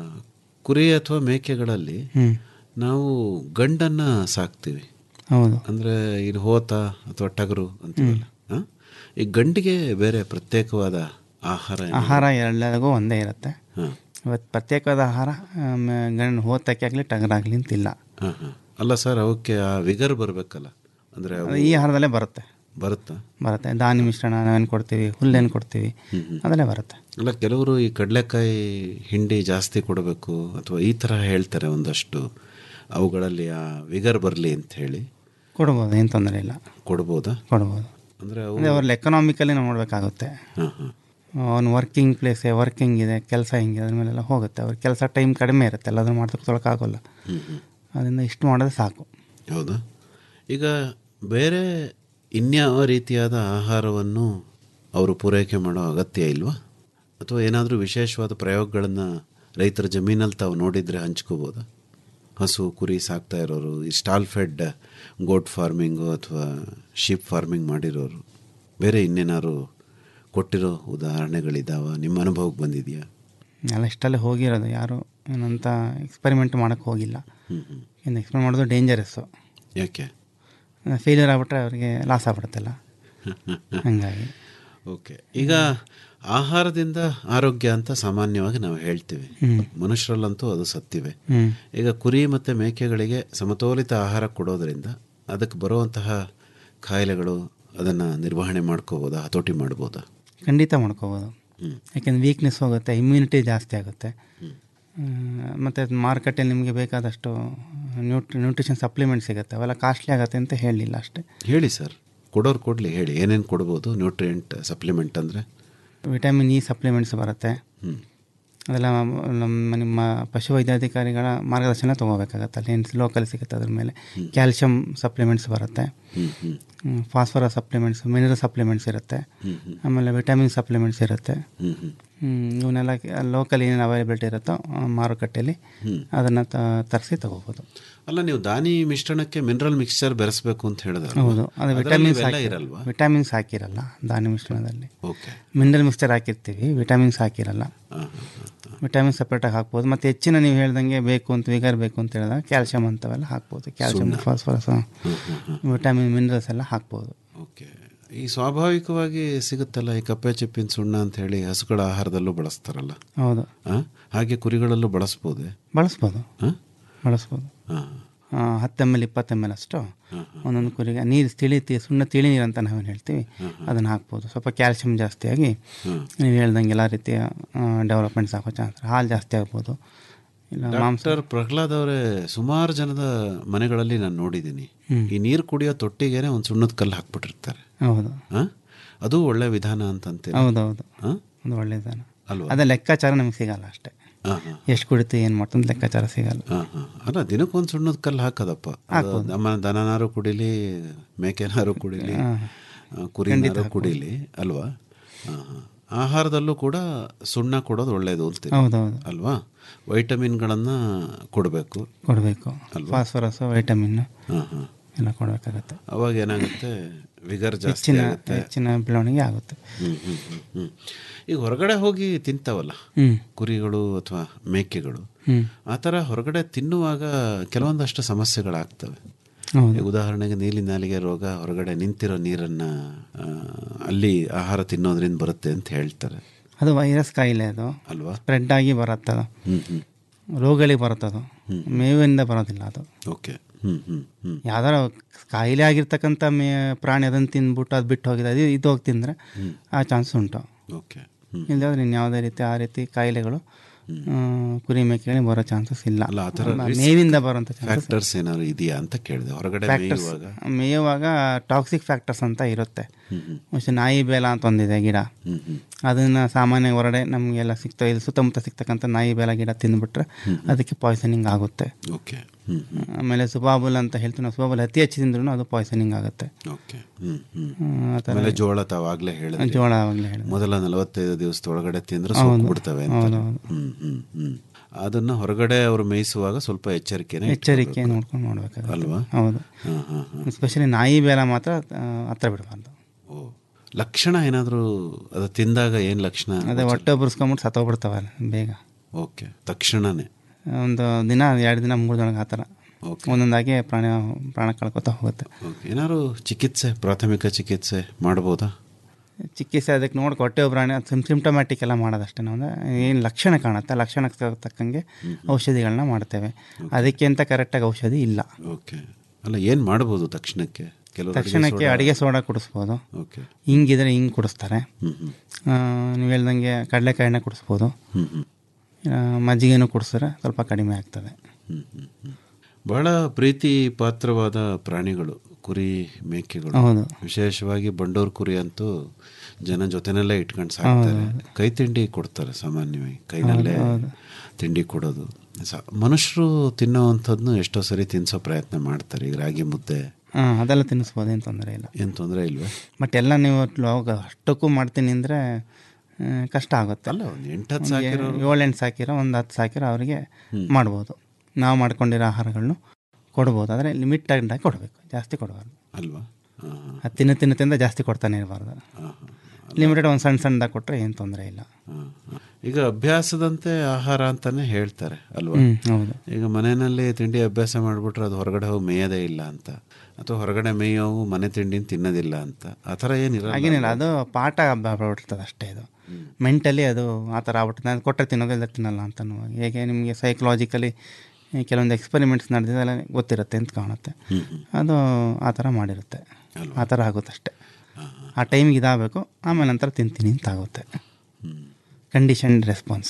ಕುರಿ ಅಥವಾ ಮೇಕೆಗಳಲ್ಲಿ ಹ್ಞೂ ನಾವು ಗಂಡನ್ನ ಸಾಕ್ತೀವಿ ಹೌದು ಅಂದರೆ ಇದು ಹೋತ ಅಥವಾ ಟಗರು ಅಂತೀವಲ್ಲ ಹಾಂ ಈ ಗಂಡಿಗೆ ಬೇರೆ ಪ್ರತ್ಯೇಕವಾದ ಆಹಾರ ಏನು? ಆಹಾರ ಎಲ್ಲರಿಗೂ ಒಂದೇ ಇರುತ್ತೆ ಹಾಂ ಇವತ್ತು ಪ್ರತ್ಯೇಕವಾದ ಆಹಾರ ಗಂಡು ಹೋತಕ್ಕೆ ಆಗಲಿ ಟಗರಾಗಲಿ ಅಂತಿಲ್ಲ ಹಾಂ ಹಾಂ ಅಲ್ಲ ಸರ್ ಅವಕ್ಕೆ ಆ ವಿಗರ್ ಬರಬೇಕಲ್ಲ ಅಂದರೆ ಅದು ಈ ಆಹಾರದಲ್ಲೇ ಬರುತ್ತೆ ಬರುತ್ತಾ ಬರುತ್ತೆ ಧಾನ್ಯ ಮಿಶ್ರಣ ನಾವೇನು ಕೊಡ್ತೀವಿ ಹುಲ್ಲೇನು ಕೊಡ್ತೀವಿ ಅದಲ್ಲೇ ಬರುತ್ತೆ ಅಲ್ಲ ಕೆಲವರು ಈ ಕಡಲೆಕಾಯಿ ಹಿಂಡಿ ಜಾಸ್ತಿ ಕೊಡಬೇಕು ಅಥವಾ ಈ ಥರ ಹೇಳ್ತಾರೆ ಒಂದಷ್ಟು ಅವುಗಳಲ್ಲಿ ಆ ವಿಗರ್ ಬರಲಿ ಅಂತ ಹೇಳಿ ಕೊಡ್ಬೋದು ಏನು ತೊಂದರೆ ಇಲ್ಲ ಕೊಡ್ಬೋದಾ ಕೊಡ್ಬೋದು ಅಂದರೆ ಅವು ಅಂದರೆ ಅವ್ರಲ್ಲಿ ಎಕನಾಮಿಕಲಿ ನಾವು ನೋಡಬೇಕಾಗುತ್ತೆ ಹಾಂ ಹಾಂ ಅವ್ನು ವರ್ಕಿಂಗ್ ಪ್ಲೇಸ್ ವರ್ಕಿಂಗ್ ಇದೆ ಕೆಲಸ ಹಿಂಗೆ ಅದ್ರ ಮೇಲೆಲ್ಲ ಹೋಗುತ್ತೆ ಅವ್ರ ಕೆಲಸ ಟೈಮ್ ಕಡಿಮೆ ಇರುತ್ತೆ ಎಲ್ಲಾದ್ರೂ ಮಾಡ್ತಕ್ಕೊಳಕ್ಕಾಗೋಲ್ಲ ಹ್ಞೂ ಹ್ಞೂ ಅದರಿಂದ ಇಷ್ಟು ಮಾಡೋದು ಸಾಕು ಹೌದಾ ಈಗ ಬೇರೆ ಇನ್ಯಾವ ರೀತಿಯಾದ ಆಹಾರವನ್ನು ಅವರು ಪೂರೈಕೆ ಮಾಡೋ ಅಗತ್ಯ ಇಲ್ವಾ ಅಥವಾ ಏನಾದರೂ ವಿಶೇಷವಾದ ಪ್ರಯೋಗಗಳನ್ನು ರೈತರ ಜಮೀನಲ್ಲಿ ತಾವು ನೋಡಿದರೆ ಹಂಚ್ಕೋಬೋದಾ ಹಸು ಕುರಿ ಸಾಕ್ತಾ ಇರೋರು ಈ ಸ್ಟಾಲ್ ಫೆಡ್ ಗೋಟ್ ಫಾರ್ಮಿಂಗು ಅಥವಾ ಶೀಪ್ ಫಾರ್ಮಿಂಗ್ ಮಾಡಿರೋರು ಬೇರೆ ಇನ್ನೇನಾದ್ರು ಕೊಟ್ಟಿರೋ ಉದಾಹರಣೆಗಳಿದ್ದಾವ ನಿಮ್ಮ ಅನುಭವಕ್ಕೆ ಬಂದಿದೆಯಾ ಎಲ್ಲ ಇಷ್ಟಲ್ಲೇ ಹೋಗಿರೋದು ಯಾರು ಏನಂತ ಎಕ್ಸ್ಪೆರಿಮೆಂಟ್ ಮಾಡೋಕ್ಕೆ ಹೋಗಿಲ್ಲ ಹ್ಞೂ ಹ್ಞೂ ಇನ್ನು ಎಕ್ಸ್ಪೆರಿಮೆಂಟ್ ಮಾಡೋದು ಡೇಂಜರಸ್ಸು ಯಾಕೆ ಫೇಲಿಯರ್ ಆಗ್ಬಿಟ್ರೆ ಅವರಿಗೆ ಲಾಸ್ ಆಗ್ಬಿಡುತ್ತಲ್ಲ ಹಂಗಾಗಿ ಓಕೆ ಈಗ ಆಹಾರದಿಂದ ಆರೋಗ್ಯ ಅಂತ ಸಾಮಾನ್ಯವಾಗಿ ನಾವು ಹೇಳ್ತೀವಿ ಮನುಷ್ಯರಲ್ಲಂತೂ ಅದು ಸತ್ತಿವೆ ಹ್ಞೂ ಈಗ ಕುರಿ ಮತ್ತು ಮೇಕೆಗಳಿಗೆ ಸಮತೋಲಿತ ಆಹಾರ ಕೊಡೋದ್ರಿಂದ ಅದಕ್ಕೆ ಬರುವಂತಹ ಕಾಯಿಲೆಗಳು ಅದನ್ನು ನಿರ್ವಹಣೆ ಮಾಡ್ಕೋಬೋದಾ ಹತೋಟಿ ಮಾಡ್ಬೋದಾ ಖಂಡಿತ ಮಾಡ್ಕೋಬೋದು ಯಾಕೆಂದ್ರೆ ವೀಕ್ನೆಸ್ ಹೋಗುತ್ತೆ ಇಮ್ಯುನಿಟಿ ಜಾಸ್ತಿ ಆಗುತ್ತೆ ಮತ್ತು ಮಾರುಕಟ್ಟೆಯಲ್ಲಿ ನಿಮಗೆ ಬೇಕಾದಷ್ಟು ನ್ಯೂಟ್ರಿ ನ್ಯೂಟ್ರಿಷನ್ ಸಪ್ಲಿಮೆಂಟ್ ಸಿಗುತ್ತೆ ಅವೆಲ್ಲ ಕಾಸ್ಟ್ಲಿ ಆಗುತ್ತೆ ಅಂತ ಹೇಳಲಿಲ್ಲ ಅಷ್ಟೇ ಹೇಳಿ ಸರ್ ಕೊಡೋರು ಕೊಡಲಿ ಹೇಳಿ ಏನೇನು ಕೊಡ್ಬೋದು ನ್ಯೂಟ್ರಿಯೆಂಟ್ ಸಪ್ಲಿಮೆಂಟ್ ಅಂದರೆ ವಿಟಮಿನ್ ಇ ಸಪ್ಲಿಮೆಂಟ್ಸ್ ಬರುತ್ತೆ ಹ್ಞೂ ಅದೆಲ್ಲ ನಮ್ಮ ನಿಮ್ಮ ಪಶುವೈದ್ಯಾಧಿಕಾರಿಗಳ ಮಾರ್ಗದರ್ಶನ ತೊಗೋಬೇಕಾಗತ್ತೆ ಅಲ್ಲಿ ಏನು ಲೋಕಲ್ ಸಿಗುತ್ತೆ ಅದ್ರ ಮೇಲೆ ಕ್ಯಾಲ್ಶಿಯಂ ಸಪ್ಲಿಮೆಂಟ್ಸ್ ಬರುತ್ತೆ ಹ್ಞೂ ಹ್ಞೂ ಫಾಸ್ಫರಸ್ ಸಪ್ಲಿಮೆಂಟ್ಸ್ ಮಿನರಲ್ ಸಪ್ಲಿಮೆಂಟ್ಸ್ ಇರುತ್ತೆ ಹ್ಞೂ ಹ್ಞೂ ಆಮೇಲೆ ವಿಟಮಿನ್ ಸಪ್ಲಿಮೆಂಟ್ಸ್ ಇರುತ್ತೆ ಹ್ಞೂ ಹ್ಞೂ ಹ್ಮ್, ಇವನ್ನೆಲ್ಲ ಲೋಕಲ್ ಏನೇನು ಅವೈಲಬಿಲಿಟಿ ಇರುತ್ತೋ ಆ ಮಾರುಕಟ್ಟೆಯಲ್ಲಿ ಅದನ್ನು ತರಿಸಿ ತಗೋಬೋದು ಅಲ್ಲ ನೀವು ದಾನಿ ಮಿಶ್ರಣಕ್ಕೆ ಮಿನರಲ್ ಮಿಕ್ಸ್ಚರ್ ಬೆರೆಸಬೇಕು ಅಂತ ಹೇಳಿದ್ರೆ ಹೌದು ಅದು ವಿಟಮಿನ್ಸ್ ಇರಲ್ವಾ ವಿಟಮಿನ್ಸ್ ಹಾಕಿರಲ್ಲ ಧಾನ್ಯ ಮಿಶ್ರಣದಲ್ಲಿ ಓಕೆ ಮಿನರಲ್ ಮಿಕ್ಸ್ಚರ್ ಹಾಕಿರ್ತೀವಿ ವಿಟಮಿನ್ಸ್ ಹಾಕಿರಲ್ಲ ಹಾಂ ಹಾಂ ಹಾಂ ವಿಟಮಿನ್ ಸಪ್ರೇಟಾಗಿ ಹಾಕ್ಬೋದು ಮತ್ತು ಹೆಚ್ಚಿನ ನೀವು ಹೇಳ್ದಂಗೆ ಬೇಕು ಅಂತ ವಿಗರ್ ಬೇಕು ಅಂತ ಹೇಳಿದಾಗ ಕ್ಯಾಲ್ಶಿಯಂ ಅಂತವೆಲ್ಲ ಹಾಕ್ಬೋದು ಕ್ಯಾಲ್ಶಿಯಂ ಫಾಸ್ಫರಸ್ ವಿಟಮಿನ್ ಮಿನರಲ್ಸ್ ಎಲ್ಲ ಹಾಕ್ಬೋದು ಓಕೆ ಈ ಸ್ವಾಭಾವಿಕವಾಗಿ ಸಿಗುತ್ತಲ್ಲ ಈ ಕಪ್ಪೆ ಚಿಪ್ಪಿನ ಸುಣ್ಣ ಅಂತ ಹೇಳಿ ಹಸುಗಳ ಆಹಾರದಲ್ಲೂ ಬಳಸ್ತಾರಲ್ಲ ಹೌದು ಆ? ಹಾಗೆ ಕುರಿಗಳಲ್ಲೂ ಬಳಸ್ಬೋದೇ ಬಳಸ್ಬೋದು ಹಾಂ ಬಳಸ್ಬೋದು ಹಾಂ ಆ, ಹತ್ತು ಎಮ್ ಎಲ್ ಇಪ್ಪತ್ತು ಎಮ್ ಎಲ್ ಅಷ್ಟು ಒಂದೊಂದು ಕುರಿಗೆ ನೀರು ತಿಳಿ ತಿ- ಸುಣ್ಣ ತಿಳಿ ನೀರು ಅಂತ ನಾವೇನು ಹೇಳ್ತೀವಿ ಅದನ್ನು ಹಾಕ್ಬೋದು ಸ್ವಲ್ಪ ಕ್ಯಾಲ್ಶಿಯಂ ಜಾಸ್ತಿಯಾಗಿ ನೀವು ಹೇಳ್ದಂಗೆ ಎಲ್ಲ ರೀತಿಯ ಡೆವಲಪ್ಮೆಂಟ್ಸ್ ಆಗೋ ಚಾನ್ಸ್ ಹಾಲು ಜಾಸ್ತಿ ಆಗ್ಬೋದು ಇಲ್ಲ ಮಾಂಸ ಡಾಕ್ಟರ್ ಪ್ರಹ್ಲಾದ್ ಅವರೇ ಸುಮಾರು ಜನದ ಮನೆಗಳಲ್ಲಿ ನಾನು ನೋಡಿದ್ದೀನಿ ಈ ನೀರು ಕುಡಿಯೋ ತೊಟ್ಟಿಗೆನೆ ಒಂದು ಸುಣ್ಣದ ಕಲ್ಲು ಹಾಕ್ಬಿಟ್ಟಿರ್ತಾರೆ ಹೌದು ಆ? ಅದು ಒಳ್ಳೆ ವಿಧಾನ ಅಂತಂತೆ ಹೌದೌದು ಆ? ಒಂದು ಒಳ್ಳೆಯದಾನ ಅಲ್ವಾ ಅದೇ ಲೆಕ್ಕಾಚಾರ ನಮ್ಗೆ ಸಿಗಲ್ಲ ಅಷ್ಟೇ ಹಾಂ ಹಾಂ ಎಷ್ಟು ಕುಡಿತು ಏನು ಮಾಡ್ತು ಅಂತ ಲೆಕ್ಕಾಚಾರ ಸಿಗಲ್ಲ ಹಾಂ ಹಾಂ ಅಲ್ಲ ದಿನಕ್ಕೊಂದು ಸುಣ್ಣದ ಕಲ್ಲು ಹಾಕೋದಪ್ಪ ಅದು ನಮ್ಮ ದನನಾರು ಕುಡಿಲಿ ಮೇಕೆನಾರು ಕುಡಿಲಿ ಆ, ಕುರಿನಾರು ಕುಡಿಲಿ ಅಲ್ವಾ ಹಾಂ ಹಾಂ ಆಹಾರದಲ್ಲೂ ಕೂಡ ಸುಣ್ಣ ಕೊಡೋದು ಒಳ್ಳೆಯದು ಅಂತೀವಿ ಹೌದೌದು ಅಲ್ವಾ ವೈಟಮಿನ್ಗಳನ್ನು ಕೊಡಬೇಕು ಕೊಡಬೇಕು ಫಾಸ್ಫರಸ್ ವೈಟಮಿನ್ ಹಾಂ ಹಾಂ ಎಲ್ಲ ಕೊಡಬೇಕಾಗತ್ತೆ ಅವಾಗ ಏನಾಗುತ್ತೆ ವಿಗರ್ ಜಾಸ್ತಿ ಹೆಚ್ಚಿನ ಆಗುತ್ತೆ ಹೆಚ್ಚಿನ ಬೆಳವಣಿಗೆ ಆಗುತ್ತೆ ಹ್ಮ್, ಹ್ಮ್, ಹ್ಮ್, ಹ್ಮ್. ಈಗ ಹೊರಗಡೆ ಹೋಗಿ ತಿಂತಾವಲ್ಲ ಹ್ಮ್. ಕುರಿಗಳು ಅಥವಾ ಮೇಕೆಗಳು ಹ್ಮ್. ಆ ಥರ ಹೊರಗಡೆ ತಿನ್ನುವಾಗ ಕೆಲವೊಂದಷ್ಟು ಸಮಸ್ಯೆಗಳಾಗ್ತವೆ ಹೌದು. ಈಗ ಉದಾಹರಣೆಗೆ ನೀಲಿ ನಾಲಿಗೆ ರೋಗ ಹೊರಗಡೆ ನಿಂತಿರೋ ನೀರನ್ನ ಆ, ಅಲ್ಲಿ ಆಹಾರ ತಿನ್ನೋದ್ರಿಂದ ಬರುತ್ತೆ ಅಂತ ಹೇಳ್ತಾರೆ ಅದು ವೈರಸ್ ಕಾಯಿಲೆ ಅದು ಅಲ್ವಾ ಸ್ಪ್ರೆಡ್ ಆಗಿ ಬರುತ್ತದು ಹ್ಮ್ ಹ್ಮ್ ರೋಗಗಳಿಗೆ ಬರುತ್ತದು ಮೇವಿಂದ ಬರೋದಿಲ್ಲ ಅದು ಓಕೆ ಹ್ಮ್ ಹ್ಮ್ ಹ್ಮ್ ಯಾವ್ದಾರ ಕಾಯಿಲೆ ಆಗಿರ್ತಕ್ಕಂಥ ಮೇ ಪ್ರಾಣಿ ಅದನ್ನು ತಿಂದ್ಬಿಟ್ಟು ಅದು ಬಿಟ್ಟು ಹೋಗಿದೆ ಅದು ಇದು ಹೋಗಿ ತಿಂದರೆ ಆ ಚಾನ್ಸ್ ಉಂಟು ಓಕೆ ಹ್ಮ್ ಇಲ್ಲದ್ರೆ ಇನ್ನು ಯಾವುದೇ ರೀತಿ ಆ ರೀತಿ ಕಾಯಿಲೆಗಳು ಆ, ಕುರಿ ಮೇಕೆಗಳಿಗೆ ಬರೋ ಚಾನ್ಸಸ್ ಇಲ್ಲ ಅಲ್ಲ ಆ ಥರ ಅಲ್ಲ, ಮೇವಿಂದ ಬರೋಂಥ ಚಾನ್ಸಸ್ ಫ್ಯಾಕ್ಟರ್ಸ್ ಏನಾದ್ರು ಇದೆಯಾ ಅಂತ ಕೇಳಿದೆ ಹೊರಗಡೆ ಫ್ಯಾಕ್ಟರ್ಸ್ ಮೇಯುವಾಗ ಮೇಯುವಾಗ ಟಾಕ್ಸಿಕ್ ಫ್ಯಾಕ್ಟರ್ಸ್ ಅಂತ ಇರುತ್ತೆ ಹ್ಮ್ ಹ್ಮ್ ಮುಂಚೆ ನಾಯಿ ಬೇಲ ಅಂತ ಒಂದಿದೆ ಗಿಡ ಹ್ಮ್ ಹ್ಮ್ ಅದನ್ನು ಸಾಮಾನ್ಯ ಹೊರಗಡೆ ನಮಗೆಲ್ಲ ಸಿಗ್ತಾ ಇಲ್ಲಿ ಸುತ್ತಮುತ್ತ ಸಿಗ್ತಕ್ಕಂಥ ನಾಯಿ ಬೇಲ ಗಿಡ ತಿಂದ್ಬಿಟ್ರೆ ಅದಕ್ಕೆ ಪಾಯ್ಸನಿಂಗ್ ಆಗುತ್ತೆ ಓಕೆ ಹ್ಮ್ ಹ್ಮ್ ಆಮೇಲೆ ಸುಬಾಬುಲ್ ಅಂತ ಹೇಳ್ತೀವಿ ನಾವು ಸುಬಾಬುಲ್ ಅತಿ ಹೆಚ್ಚು ತಿಂದ್ರೂ ಅದು ಪಾಯ್ಸನಿಂಗ್ ಆಗುತ್ತೆ ಓಕೆ ಹ್ಮ್ ಹ್ಮ್ ಆ, ಆ ಥರ ಆಮೇಲೆ ಜೋಳ ತಾವಾಗ್ಲೇ ಹೇಳಿದ್ರಿ ಜೋಳ ಆವಾಗಲೇ ಹೇಳಿದೆ ಮೊದಲ ನಲವತ್ತೈದು ದಿವಸದೊಳಗಡೆ ತಿಂದ್ರೆ ಸೋಕ್ ಬಿಡ್ತವೆ ಅಂತ ಹೌದು, ಹೌದು. ಹ್ಮ್ ಹ್ಮ್ ಹ್ಮ್ ಅದನ್ನ ಹೊರಗಡೆ ಅವರು ಮೇಯಿಸುವಾಗ ಸ್ವಲ್ಪ ಎಚ್ಚರಿಕೆನೆ ಎಚ್ಚರಿಕೆ ನೋಡ್ಕೊಂಡು ನೋಡ್ಬೇಕಾಗುತ್ತೆ ಅಲ್ವಾ ಹೌದು ಹಾ ಹಾ ಹಾ ಎಸ್ಪೆಷಲಿ ನಾಯಿ ಬೇಲ ಮಾತ್ರ ಆ, ಹತ್ರ ಬಿಡಬಾರ್ದು ಓ ಲಕ್ಷಣ ಏನಾದರೂ ಅದು ತಿಂದಾಗ ಏನು ಲಕ್ಷಣ ಅದೇ ಹೊಟ್ಟೆ ಬುರ್ಸ್ಕೊಂಬಿಟ್ಟು ಸತ್ತೋಗ್ಬಿಡ್ತಾವಲ್ಲ ಬೇಗ ಓಕೆ ತಕ್ಷಣನೇ ಒಂದು ದಿನ ಎರಡು ದಿನ ಮೂರು ದಿನ ಆ ಥರ ಓಕೆ ಒಂದೊಂದಾಗಿ ಪ್ರಾಣ ಪ್ರಾಣ ಕಳ್ಕೊತಾ ಹೋಗುತ್ತೆ ಓಕೆ ಏನಾದ್ರು ಚಿಕಿತ್ಸೆ ಪ್ರಾಥಮಿಕ ಚಿಕಿತ್ಸೆ ಮಾಡ್ಬೋದಾ ಚಿಕಿತ್ಸೆ ಅದಕ್ಕೆ ನೋಡಿ ಹೊಟ್ಟೆ ಪ್ರಾಣಿ ಸಿಮ್ ಸಿಮ್ಟಮ್ಯಾಟಿಕ್ ಎಲ್ಲ ಮಾಡೋದಷ್ಟೇ ನಾವು ಏನು ಲಕ್ಷಣ ಕಾಣುತ್ತೆ ಆ ಲಕ್ಷಣಕ್ಕೆ ತಕ್ಕಂಗೆ ಔಷಧಿಗಳನ್ನ ಮಾಡ್ತೇವೆ ಅದಕ್ಕೆ ಅಂತ ಕರೆಕ್ಟಾಗಿ ಔಷಧಿ ಇಲ್ಲ ಓಕೆ ಅಲ್ಲ ಏನು ಮಾಡ್ಬೋದು ತಕ್ಷಣಕ್ಕೆ ಕೆಲವರು ತಕ್ಷಣಕ್ಕೆ ಅಡುಗೆ ಸೋಡಾ ಕುಡಿಸ್ಬೋದು ಓಕೆ ಹಿಂಗಿದ್ರೆ ಹಿಂಗೆ ಕುಡಿಸ್ತಾರೆ ಹ್ಮ್ ಹ್ಮ್ ನೀವು ಹೇಳ್ದಂಗೆ ಕಡಲೆಕಾಯಿನ ಕುಡಿಸ್ಬೋದು ಹ್ಮ್ ಹ್ಮ್ ಆ, ಮಜ್ಜಿಗೆನೂ ಕುಡಿಸಿದ್ರೆ ಸ್ವಲ್ಪ ಕಡಿಮೆ ಆಗ್ತದೆ ಹ್ಮ್, ಹ್ಮ್, ಹ್ಮ್. ಬಹಳ ಪ್ರೀತಿ ಪಾತ್ರವಾದ ಪ್ರಾಣಿಗಳು ಕುರಿ ಮೇಕೆಗಳು ಹೌದು ವಿಶೇಷವಾಗಿ ಬಂಡೂರು ಕುರಿ ಅಂತೂ ಜನ ಜೊತೆನಲ್ಲೇ ಇಟ್ಕೊಂಡು ಸಾಕ್ತಾರೆ ಕೈ ತಿಂಡಿ ಕೊಡ್ತಾರೆ ಸಾಮಾನ್ಯವಾಗಿ ಕೈನಲ್ಲೇ ತಿಂಡಿ ಕೊಡೋದು ಸ- ಮನುಷ್ಯರು ತಿನ್ನೋವಂಥದ್ನು ಎಷ್ಟೋ ಸರಿ ತಿನ್ಸೋ ಪ್ರಯತ್ನ ಮಾಡ್ತಾರೆ ಈಗ ರಾಗಿ ಮುದ್ದೆ ಹಾಂ ಅದೆಲ್ಲ ತಿನ್ನಿಸ್ಬೋದು ಏನು ತೊಂದರೆ ಇಲ್ಲ ಏನು ತೊಂದರೆ ಇಲ್ವೇ ಬಟ್ ಎಲ್ಲ ನೀವು ಲೋಗ ಅಷ್ಟಕ್ಕೂ ಮಾಡ್ತೀನಿ ಅಂದರೆ ಕಷ್ಟ ಆಗುತ್ತೆ ಅಲ್ಲ ಒಂದು ಎಂಟು ಹತ್ತು ಸಾಕಿರೋ ಏಳೆಂಟು ಸಾಕಿರೋ ಒಂದು ಹತ್ತು ಸಾಕಿರೋ ಅವರಿಗೆ ಮಾಡ್ಬೋದು ನಾವು ಮಾಡ್ಕೊಂಡಿರೋ ಆಹಾರಗಳನ್ನು ಕೊಡ್ಬೋದು ಆದರೆ ಲಿಮಿಟ್ ಆಗಿ ಕೊಡಬೇಕು ಜಾಸ್ತಿ ಕೊಡಬಾರ್ದು ಅಲ್ವಾ ಹಾಂ ಹಾಂ ಅದು ತಿನ್ನು ತಿನ್ನು ತಿಂದ ಜಾಸ್ತಿ ಕೊಡ್ತಾನೆ ಇರಬಾರ್ದು ಹಾಂ ಲಿಮಿಟೆಡ್ ಒಂದು ಸಣ್ಣ ಸಣ್ಣದಾಗಿ ಕೊಟ್ಟರೆ ಏನು ತೊಂದರೆ ಇಲ್ಲ ಹಾಂ ಈಗ ಅಭ್ಯಾಸದಂತೆ ಆಹಾರ ಅಂತಾನೆ ಹೇಳ್ತಾರೆ ಅಲ್ವಾ ಹ್ಞೂ ಹೌದು ಈಗ ಮನೆಯಲ್ಲಿ ತಿಂಡಿ ಅಭ್ಯಾಸ ಮಾಡಿಬಿಟ್ರೆ ಅದು ಹೊರಗಡೆ ಹೋಗಿ ಮೇಯೋದೇ ಇಲ್ಲ ಅಂತ ಅಥವಾ ಹೊರಗಡೆ ಮೇಯೋವು ಮನೆ ತಿಂಡಿನ ತಿನ್ನೋದಿಲ್ಲ ಅಂತ ಆ ಥರ ಏನಿರಲ್ಲ ಹಾಗೇನಿಲ್ಲ ಅದು ಪಾಠ ಆಗ್ಬಿಡ್ತದೆ ಅಷ್ಟೇ ಇದು ಮೆಂಟಲಿ ಅದು ಆ ಥರ ಆಗ್ಬಿಡ್ತದೆ ನಾನು ಕೊಟ್ಟರೆ ತಿನ್ನೋದಿಲ್ಲ ತಿನ್ನಲ್ಲ ಅಂತ ಹೇಗೆ ನಿಮಗೆ ಸೈಕಲಾಜಿಕಲಿ ಕೆಲವೊಂದು ಎಕ್ಸ್ಪೆರಿಮೆಂಟ್ಸ್ ನಡೆದಿದ್ದೆಲ್ಲ ಗೊತ್ತಿರುತ್ತೆ ಅಂತ ಕಾಣುತ್ತೆ ಅದು ಆ ಥರ ಮಾಡಿರುತ್ತೆ ಆ ಥರ ಆಗುತ್ತೆ ಅಷ್ಟೇ ಆ ಟೈಮಿಗೆ ಇದಾಗಬೇಕು ಆಮೇಲೆ ನಂತರ ತಿಂತೀನಿ ಅಂತ ಆಗುತ್ತೆ ಕಂಡೀಷನ್ ರೆಸ್ಪಾನ್ಸ್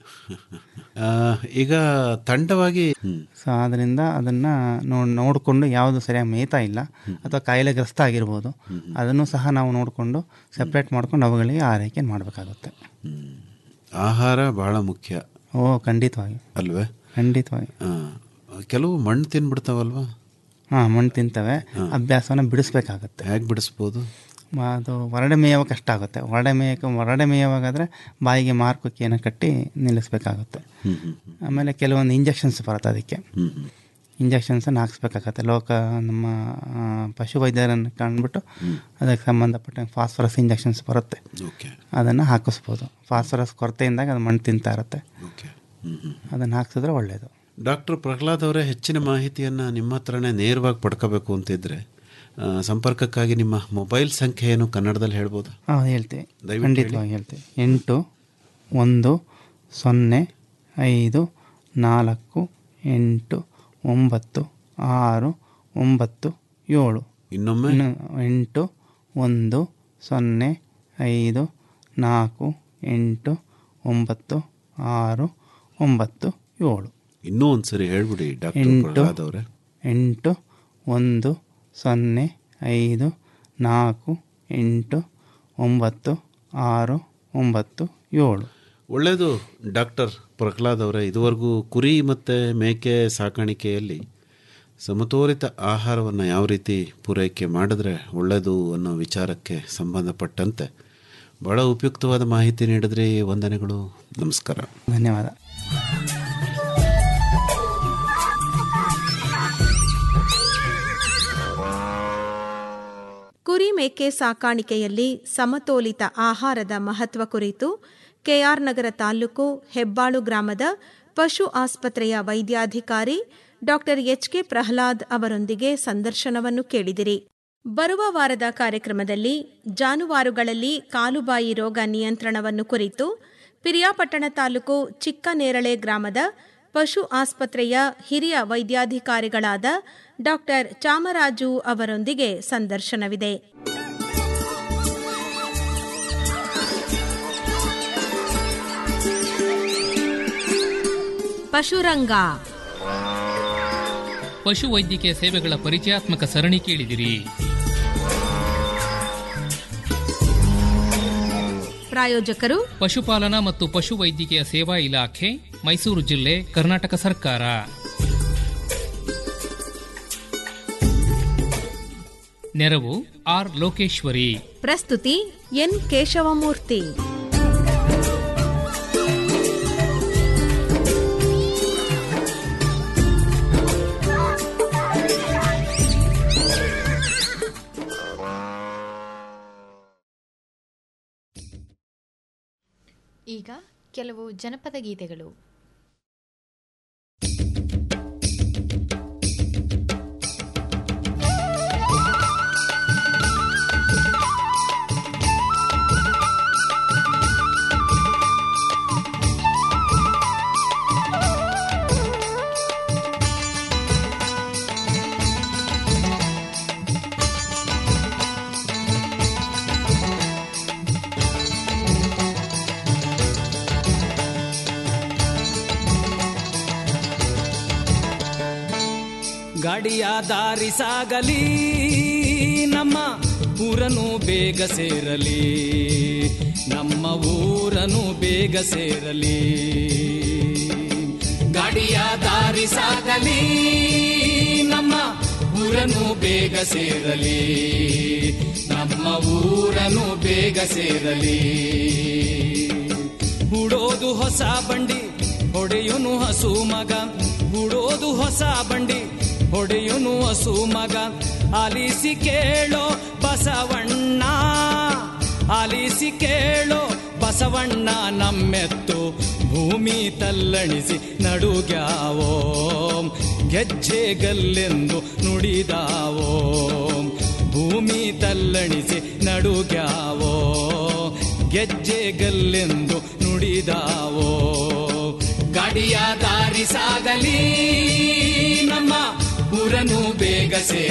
ಆ, ಈಗ ತಂಡವಾಗಿ ಹ್ಮ್, ಸೊ ಆದ್ದರಿಂದ ಅದನ್ನು ನೋಡ್ ನೋಡಿಕೊಂಡು ಯಾವುದು ಸರಿಯಾಗಿ ಮೇಯ್ತಾ ಇಲ್ಲ ಅಥವಾ ಕಾಯಿಲೆಗ್ರಸ್ತ ಆಗಿರ್ಬೋದು ಅದನ್ನು ಸಹ ನಾವು ನೋಡಿಕೊಂಡು ಸಪ್ರೇಟ್ ಮಾಡ್ಕೊಂಡು ಅವುಗಳಿಗೆ ಆರೈಕೆ ಮಾಡಬೇಕಾಗುತ್ತೆ ಹ್ಮ್. ಆಹಾರ ಬಹಳ ಮುಖ್ಯ ಓ ಖಂಡಿತವಾಗಿ ಅಲ್ವೇ ಖಂಡಿತವಾಗಿ ಆ, ಕೆಲವು ಮಣ್ಣು ತಿನ್ಬಿಡ್ತಾವಲ್ವಾ ಹಾಂ ಮಣ್ಣು ತಿಂತವೆ ಅಭ್ಯಾಸವನ್ನು ಬಿಡಿಸ್ಬೇಕಾಗತ್ತೆ ಹೇಗೆ ಬಿಡಿಸ್ಬೋದು ಮ- ಅದು ಹೊರಡೆ ಮೇಯವಾಗ ಕಷ್ಟ ಆಗುತ್ತೆ ಹೊರಡೆ ಮೇಯಕ್ಕೆ ಹೊರಡೆ ಮೇಯವಾಗಾದರೆ ಬಾಯಿಗೆ ಮಾರ್ಕಕ್ಕೇನ ಕಟ್ಟಿ ನಿಲ್ಲಿಸ್ಬೇಕಾಗುತ್ತೆ ಹ್ಮ್ ಹ್ಮ್ ಆಮೇಲೆ ಕೆಲವೊಂದು ಇಂಜೆಕ್ಷನ್ಸ್ ಬರುತ್ತೆ ಅದಕ್ಕೆ ಹ್ಮ್ ಹ್ಮ್ ಇಂಜೆಕ್ಷನ್ಸನ್ನು ಹಾಕ್ಸ್ಬೇಕಾಗತ್ತೆ ಲೋಕ ನಮ್ಮ ಆ, ಪಶು ವೈದ್ಯರನ್ನು ಕಂಡುಬಿಟ್ಟು ಅದಕ್ಕೆ ಸಂಬಂಧಪಟ್ಟ ಫಾಸ್ಫರಸ್ ಇಂಜೆಕ್ಷನ್ಸ್ ಬರುತ್ತೆ ಓಕೆ ಅದನ್ನು ಹಾಕಿಸ್ಬೋದು ಫಾಸ್ಫರಸ್ ಕೊರತೆಯಿಂದಾಗ ಅದು ಮಣ್ಣು ತಿಂತಾ ಇರುತ್ತೆ ಓಕೆ ಹ್ಮ್ ಹ್ಮ್ ಅದನ್ನು ಹಾಕ್ಸಿದ್ರೆ ಒಳ್ಳೆಯದು ಡಾಕ್ಟರ್ ಪ್ರಹ್ಲಾದ್ ಅವರೇ ಹೆಚ್ಚಿನ ಮಾಹಿತಿಯನ್ನು ನಿಮ್ಮ ಹತ್ರನೇ ನೇರವಾಗಿ ಪಡ್ಕೋಬೇಕು ಅಂತಿದ್ರೆ ಆ, ಸಂಪರ್ಕಕ್ಕಾಗಿ ನಿಮ್ಮ ಮೊಬೈಲ್ ಸಂಖ್ಯೆ ಏನು ಕನ್ನಡದಲ್ಲಿ ಹೇಳ್ಬೋದಾ ಹಾಂ ಹೇಳ್ತೀವಿ ದಯವಿಟ್ಟು ಖಂಡಿತವಾಗಿ ಹೇಳ್ತೀವಿ ಎಂಟು ಒಂದು ಸೊನ್ನೆ ಐದು ನಾಲ್ಕು ಎಂಟು ಒಂಬತ್ತು ಆರು ಒಂಬತ್ತು ಏಳು ಇನ್ನೊಮ್ಮೆ ಇನ್ನು ಎಂಟು ಒಂದು ಸೊನ್ನೆ ಐದು ನಾಲ್ಕು ಎಂಟು ಒಂಬತ್ತು ಆರು ಒಂಬತ್ತು ಏಳು ಇನ್ನೂ ಒಂದ್ಸರಿ ಹೇಳ್ಬಿಡಿ ಡಾಕ್ಟರ್ ಎಂಟು. ಪ್ರಹ್ಲಾದ್ ಅವರೇ ಎಂಟು ಒಂದು ಸೊನ್ನೆ ಐದು ನಾಲ್ಕು ಎಂಟು ಒಂಬತ್ತು ಆರು ಒಂಬತ್ತು ಏಳು ಒಳ್ಳೆಯದು ಡಾಕ್ಟರ್ ಪ್ರಹ್ಲಾದ್ ಅವರೇ ಇದುವರೆಗೂ ಕುರಿ ಮತ್ತು ಮೇಕೆ ಸಾಕಾಣಿಕೆಯಲ್ಲಿ ಸಮತೋಲಿತ ಆಹಾರವನ್ನು ಯಾವ ರೀತಿ ಪೂರೈಕೆ ಮಾಡಿದ್ರೆ ಒಳ್ಳೆಯದು ಅನ್ನೋ ವಿಚಾರಕ್ಕೆ ಸಂಬಂಧಪಟ್ಟಂತೆ ಬಹಳ ಉಪಯುಕ್ತವಾದ ಮಾಹಿತಿ ನೀಡಿದ್ರಿ ವಂದನೆಗಳು ನಮಸ್ಕಾರ ಧನ್ಯವಾದ ಕುರಿ ಮೇಕೆ ಸಾಕಾಣಿಕೆಯಲ್ಲಿ ಸಮತೋಲಿತ ಆಹಾರದ ಮಹತ್ವ ಕುರಿತು ಕೆಆರ್ ನಗರ ತಾಲೂಕು ಹೆಬ್ಬಾಳು ಗ್ರಾಮದ ಪಶು ಆಸ್ಪತ್ರೆಯ ವೈದ್ಯಾಧಿಕಾರಿ ಡಾಕ್ಟರ್ ಎಚ್ಕೆ ಪ್ರಹ್ಲಾದ್ ಅವರೊಂದಿಗೆ ಸಂದರ್ಶನವನ್ನು ಕೇಳಿದಿರಿ ಬರುವ ವಾರದ ಕಾರ್ಯಕ್ರಮದಲ್ಲಿ ಜಾನುವಾರುಗಳಲ್ಲಿ ಕಾಲುಬಾಯಿ ರೋಗ ನಿಯಂತ್ರಣವನ್ನು ಕುರಿತು ಪಿರಿಯಾಪಟ್ಟಣ ತಾಲೂಕು ಚಿಕ್ಕನೇರಳೆ ಗ್ರಾಮದ ಪಶು ಆಸ್ಪತ್ರೆಯ ಹಿರಿಯ ವೈದ್ಯಾಧಿಕಾರಿಗಳಾದ ಡಾಕ್ಟರ್ ಚಾಮರಾಜು ಅವರೊಂದಿಗೆ ಸಂದರ್ಶನವಿದೆ ಪಶುರಂಗ ಪಶು ವೈದ್ಯಕೀಯ ಸೇವೆಗಳ ಪರಿಚಯಾತ್ಮಕ ಸರಣಿ ಕೇಳಿದಿರಿ ಪ್ರಾಯೋಜಕರು ಪಶುಪಾಲನಾ ಮತ್ತು ಪಶು ವೈದ್ಯಕೀಯ ಸೇವಾ ಇಲಾಖೆ ಮೈಸೂರು ಜಿಲ್ಲೆ ಕರ್ನಾಟಕ ಸರ್ಕಾರ ನೆರವು ಆರ್ ಲೋಕೇಶ್ವರಿ ಪ್ರಸ್ತುತಿ ಎನ್ ಕೇಶವಮೂರ್ತಿ ಈಗ ಕೆಲವು ಜನಪದ ಗೀತೆಗಳು ಗಾಡಿಯ ದಾರಿ ಸಾಗಲಿ ನಮ್ಮ ಊರನು ಬೇಗ ಸೇರಲಿ ನಮ್ಮ ಊರನು ಬೇಗ ಸೇರಲಿ ಗಾಡಿಯ ದಾರಿ ಸಾಗಲಿ ನಮ್ಮ ಊರನು ಬೇಗ ಸೇರಲಿ ನಮ್ಮ ಊರನು ಬೇಗ ಸೇರಲಿ ಹೂಡೋದು ಹೊಸ ಬಂಡಿ ಹೊಡೆಯುನು ಹಸು ಮಗ ಹೂಡೋದು ಹೊಸ ಬಂಡಿ ಹೊಡೆಯುನು ಹಸು ಮಗ ಆಲಿಸಿ ಕೇಳೋ ಬಸವಣ್ಣ ಆಲಿಸಿ ಕೇಳೋ ಬಸವಣ್ಣ ನಮ್ಮೆತ್ತು ಭೂಮಿ ತಲ್ಲಣಿಸಿ ನಡುಗ್ಯಾವೋ ಗೆಜ್ಜೆಗಲ್ಲೆಂದು ನುಡಿದಾವೋ ಭೂಮಿ ತಲ್ಲಣಿಸಿ ನಡುಗ್ಯಾವೋ ಗೆಜ್ಜೆಗಲ್ಲೆಂದು ನುಡಿದಾವೋ ಗಾಡಿಯ ದಾರಿ ಸಾಗಲಿ ನಮ್ಮ ಊರನು ಬೇಗ ಸೇರ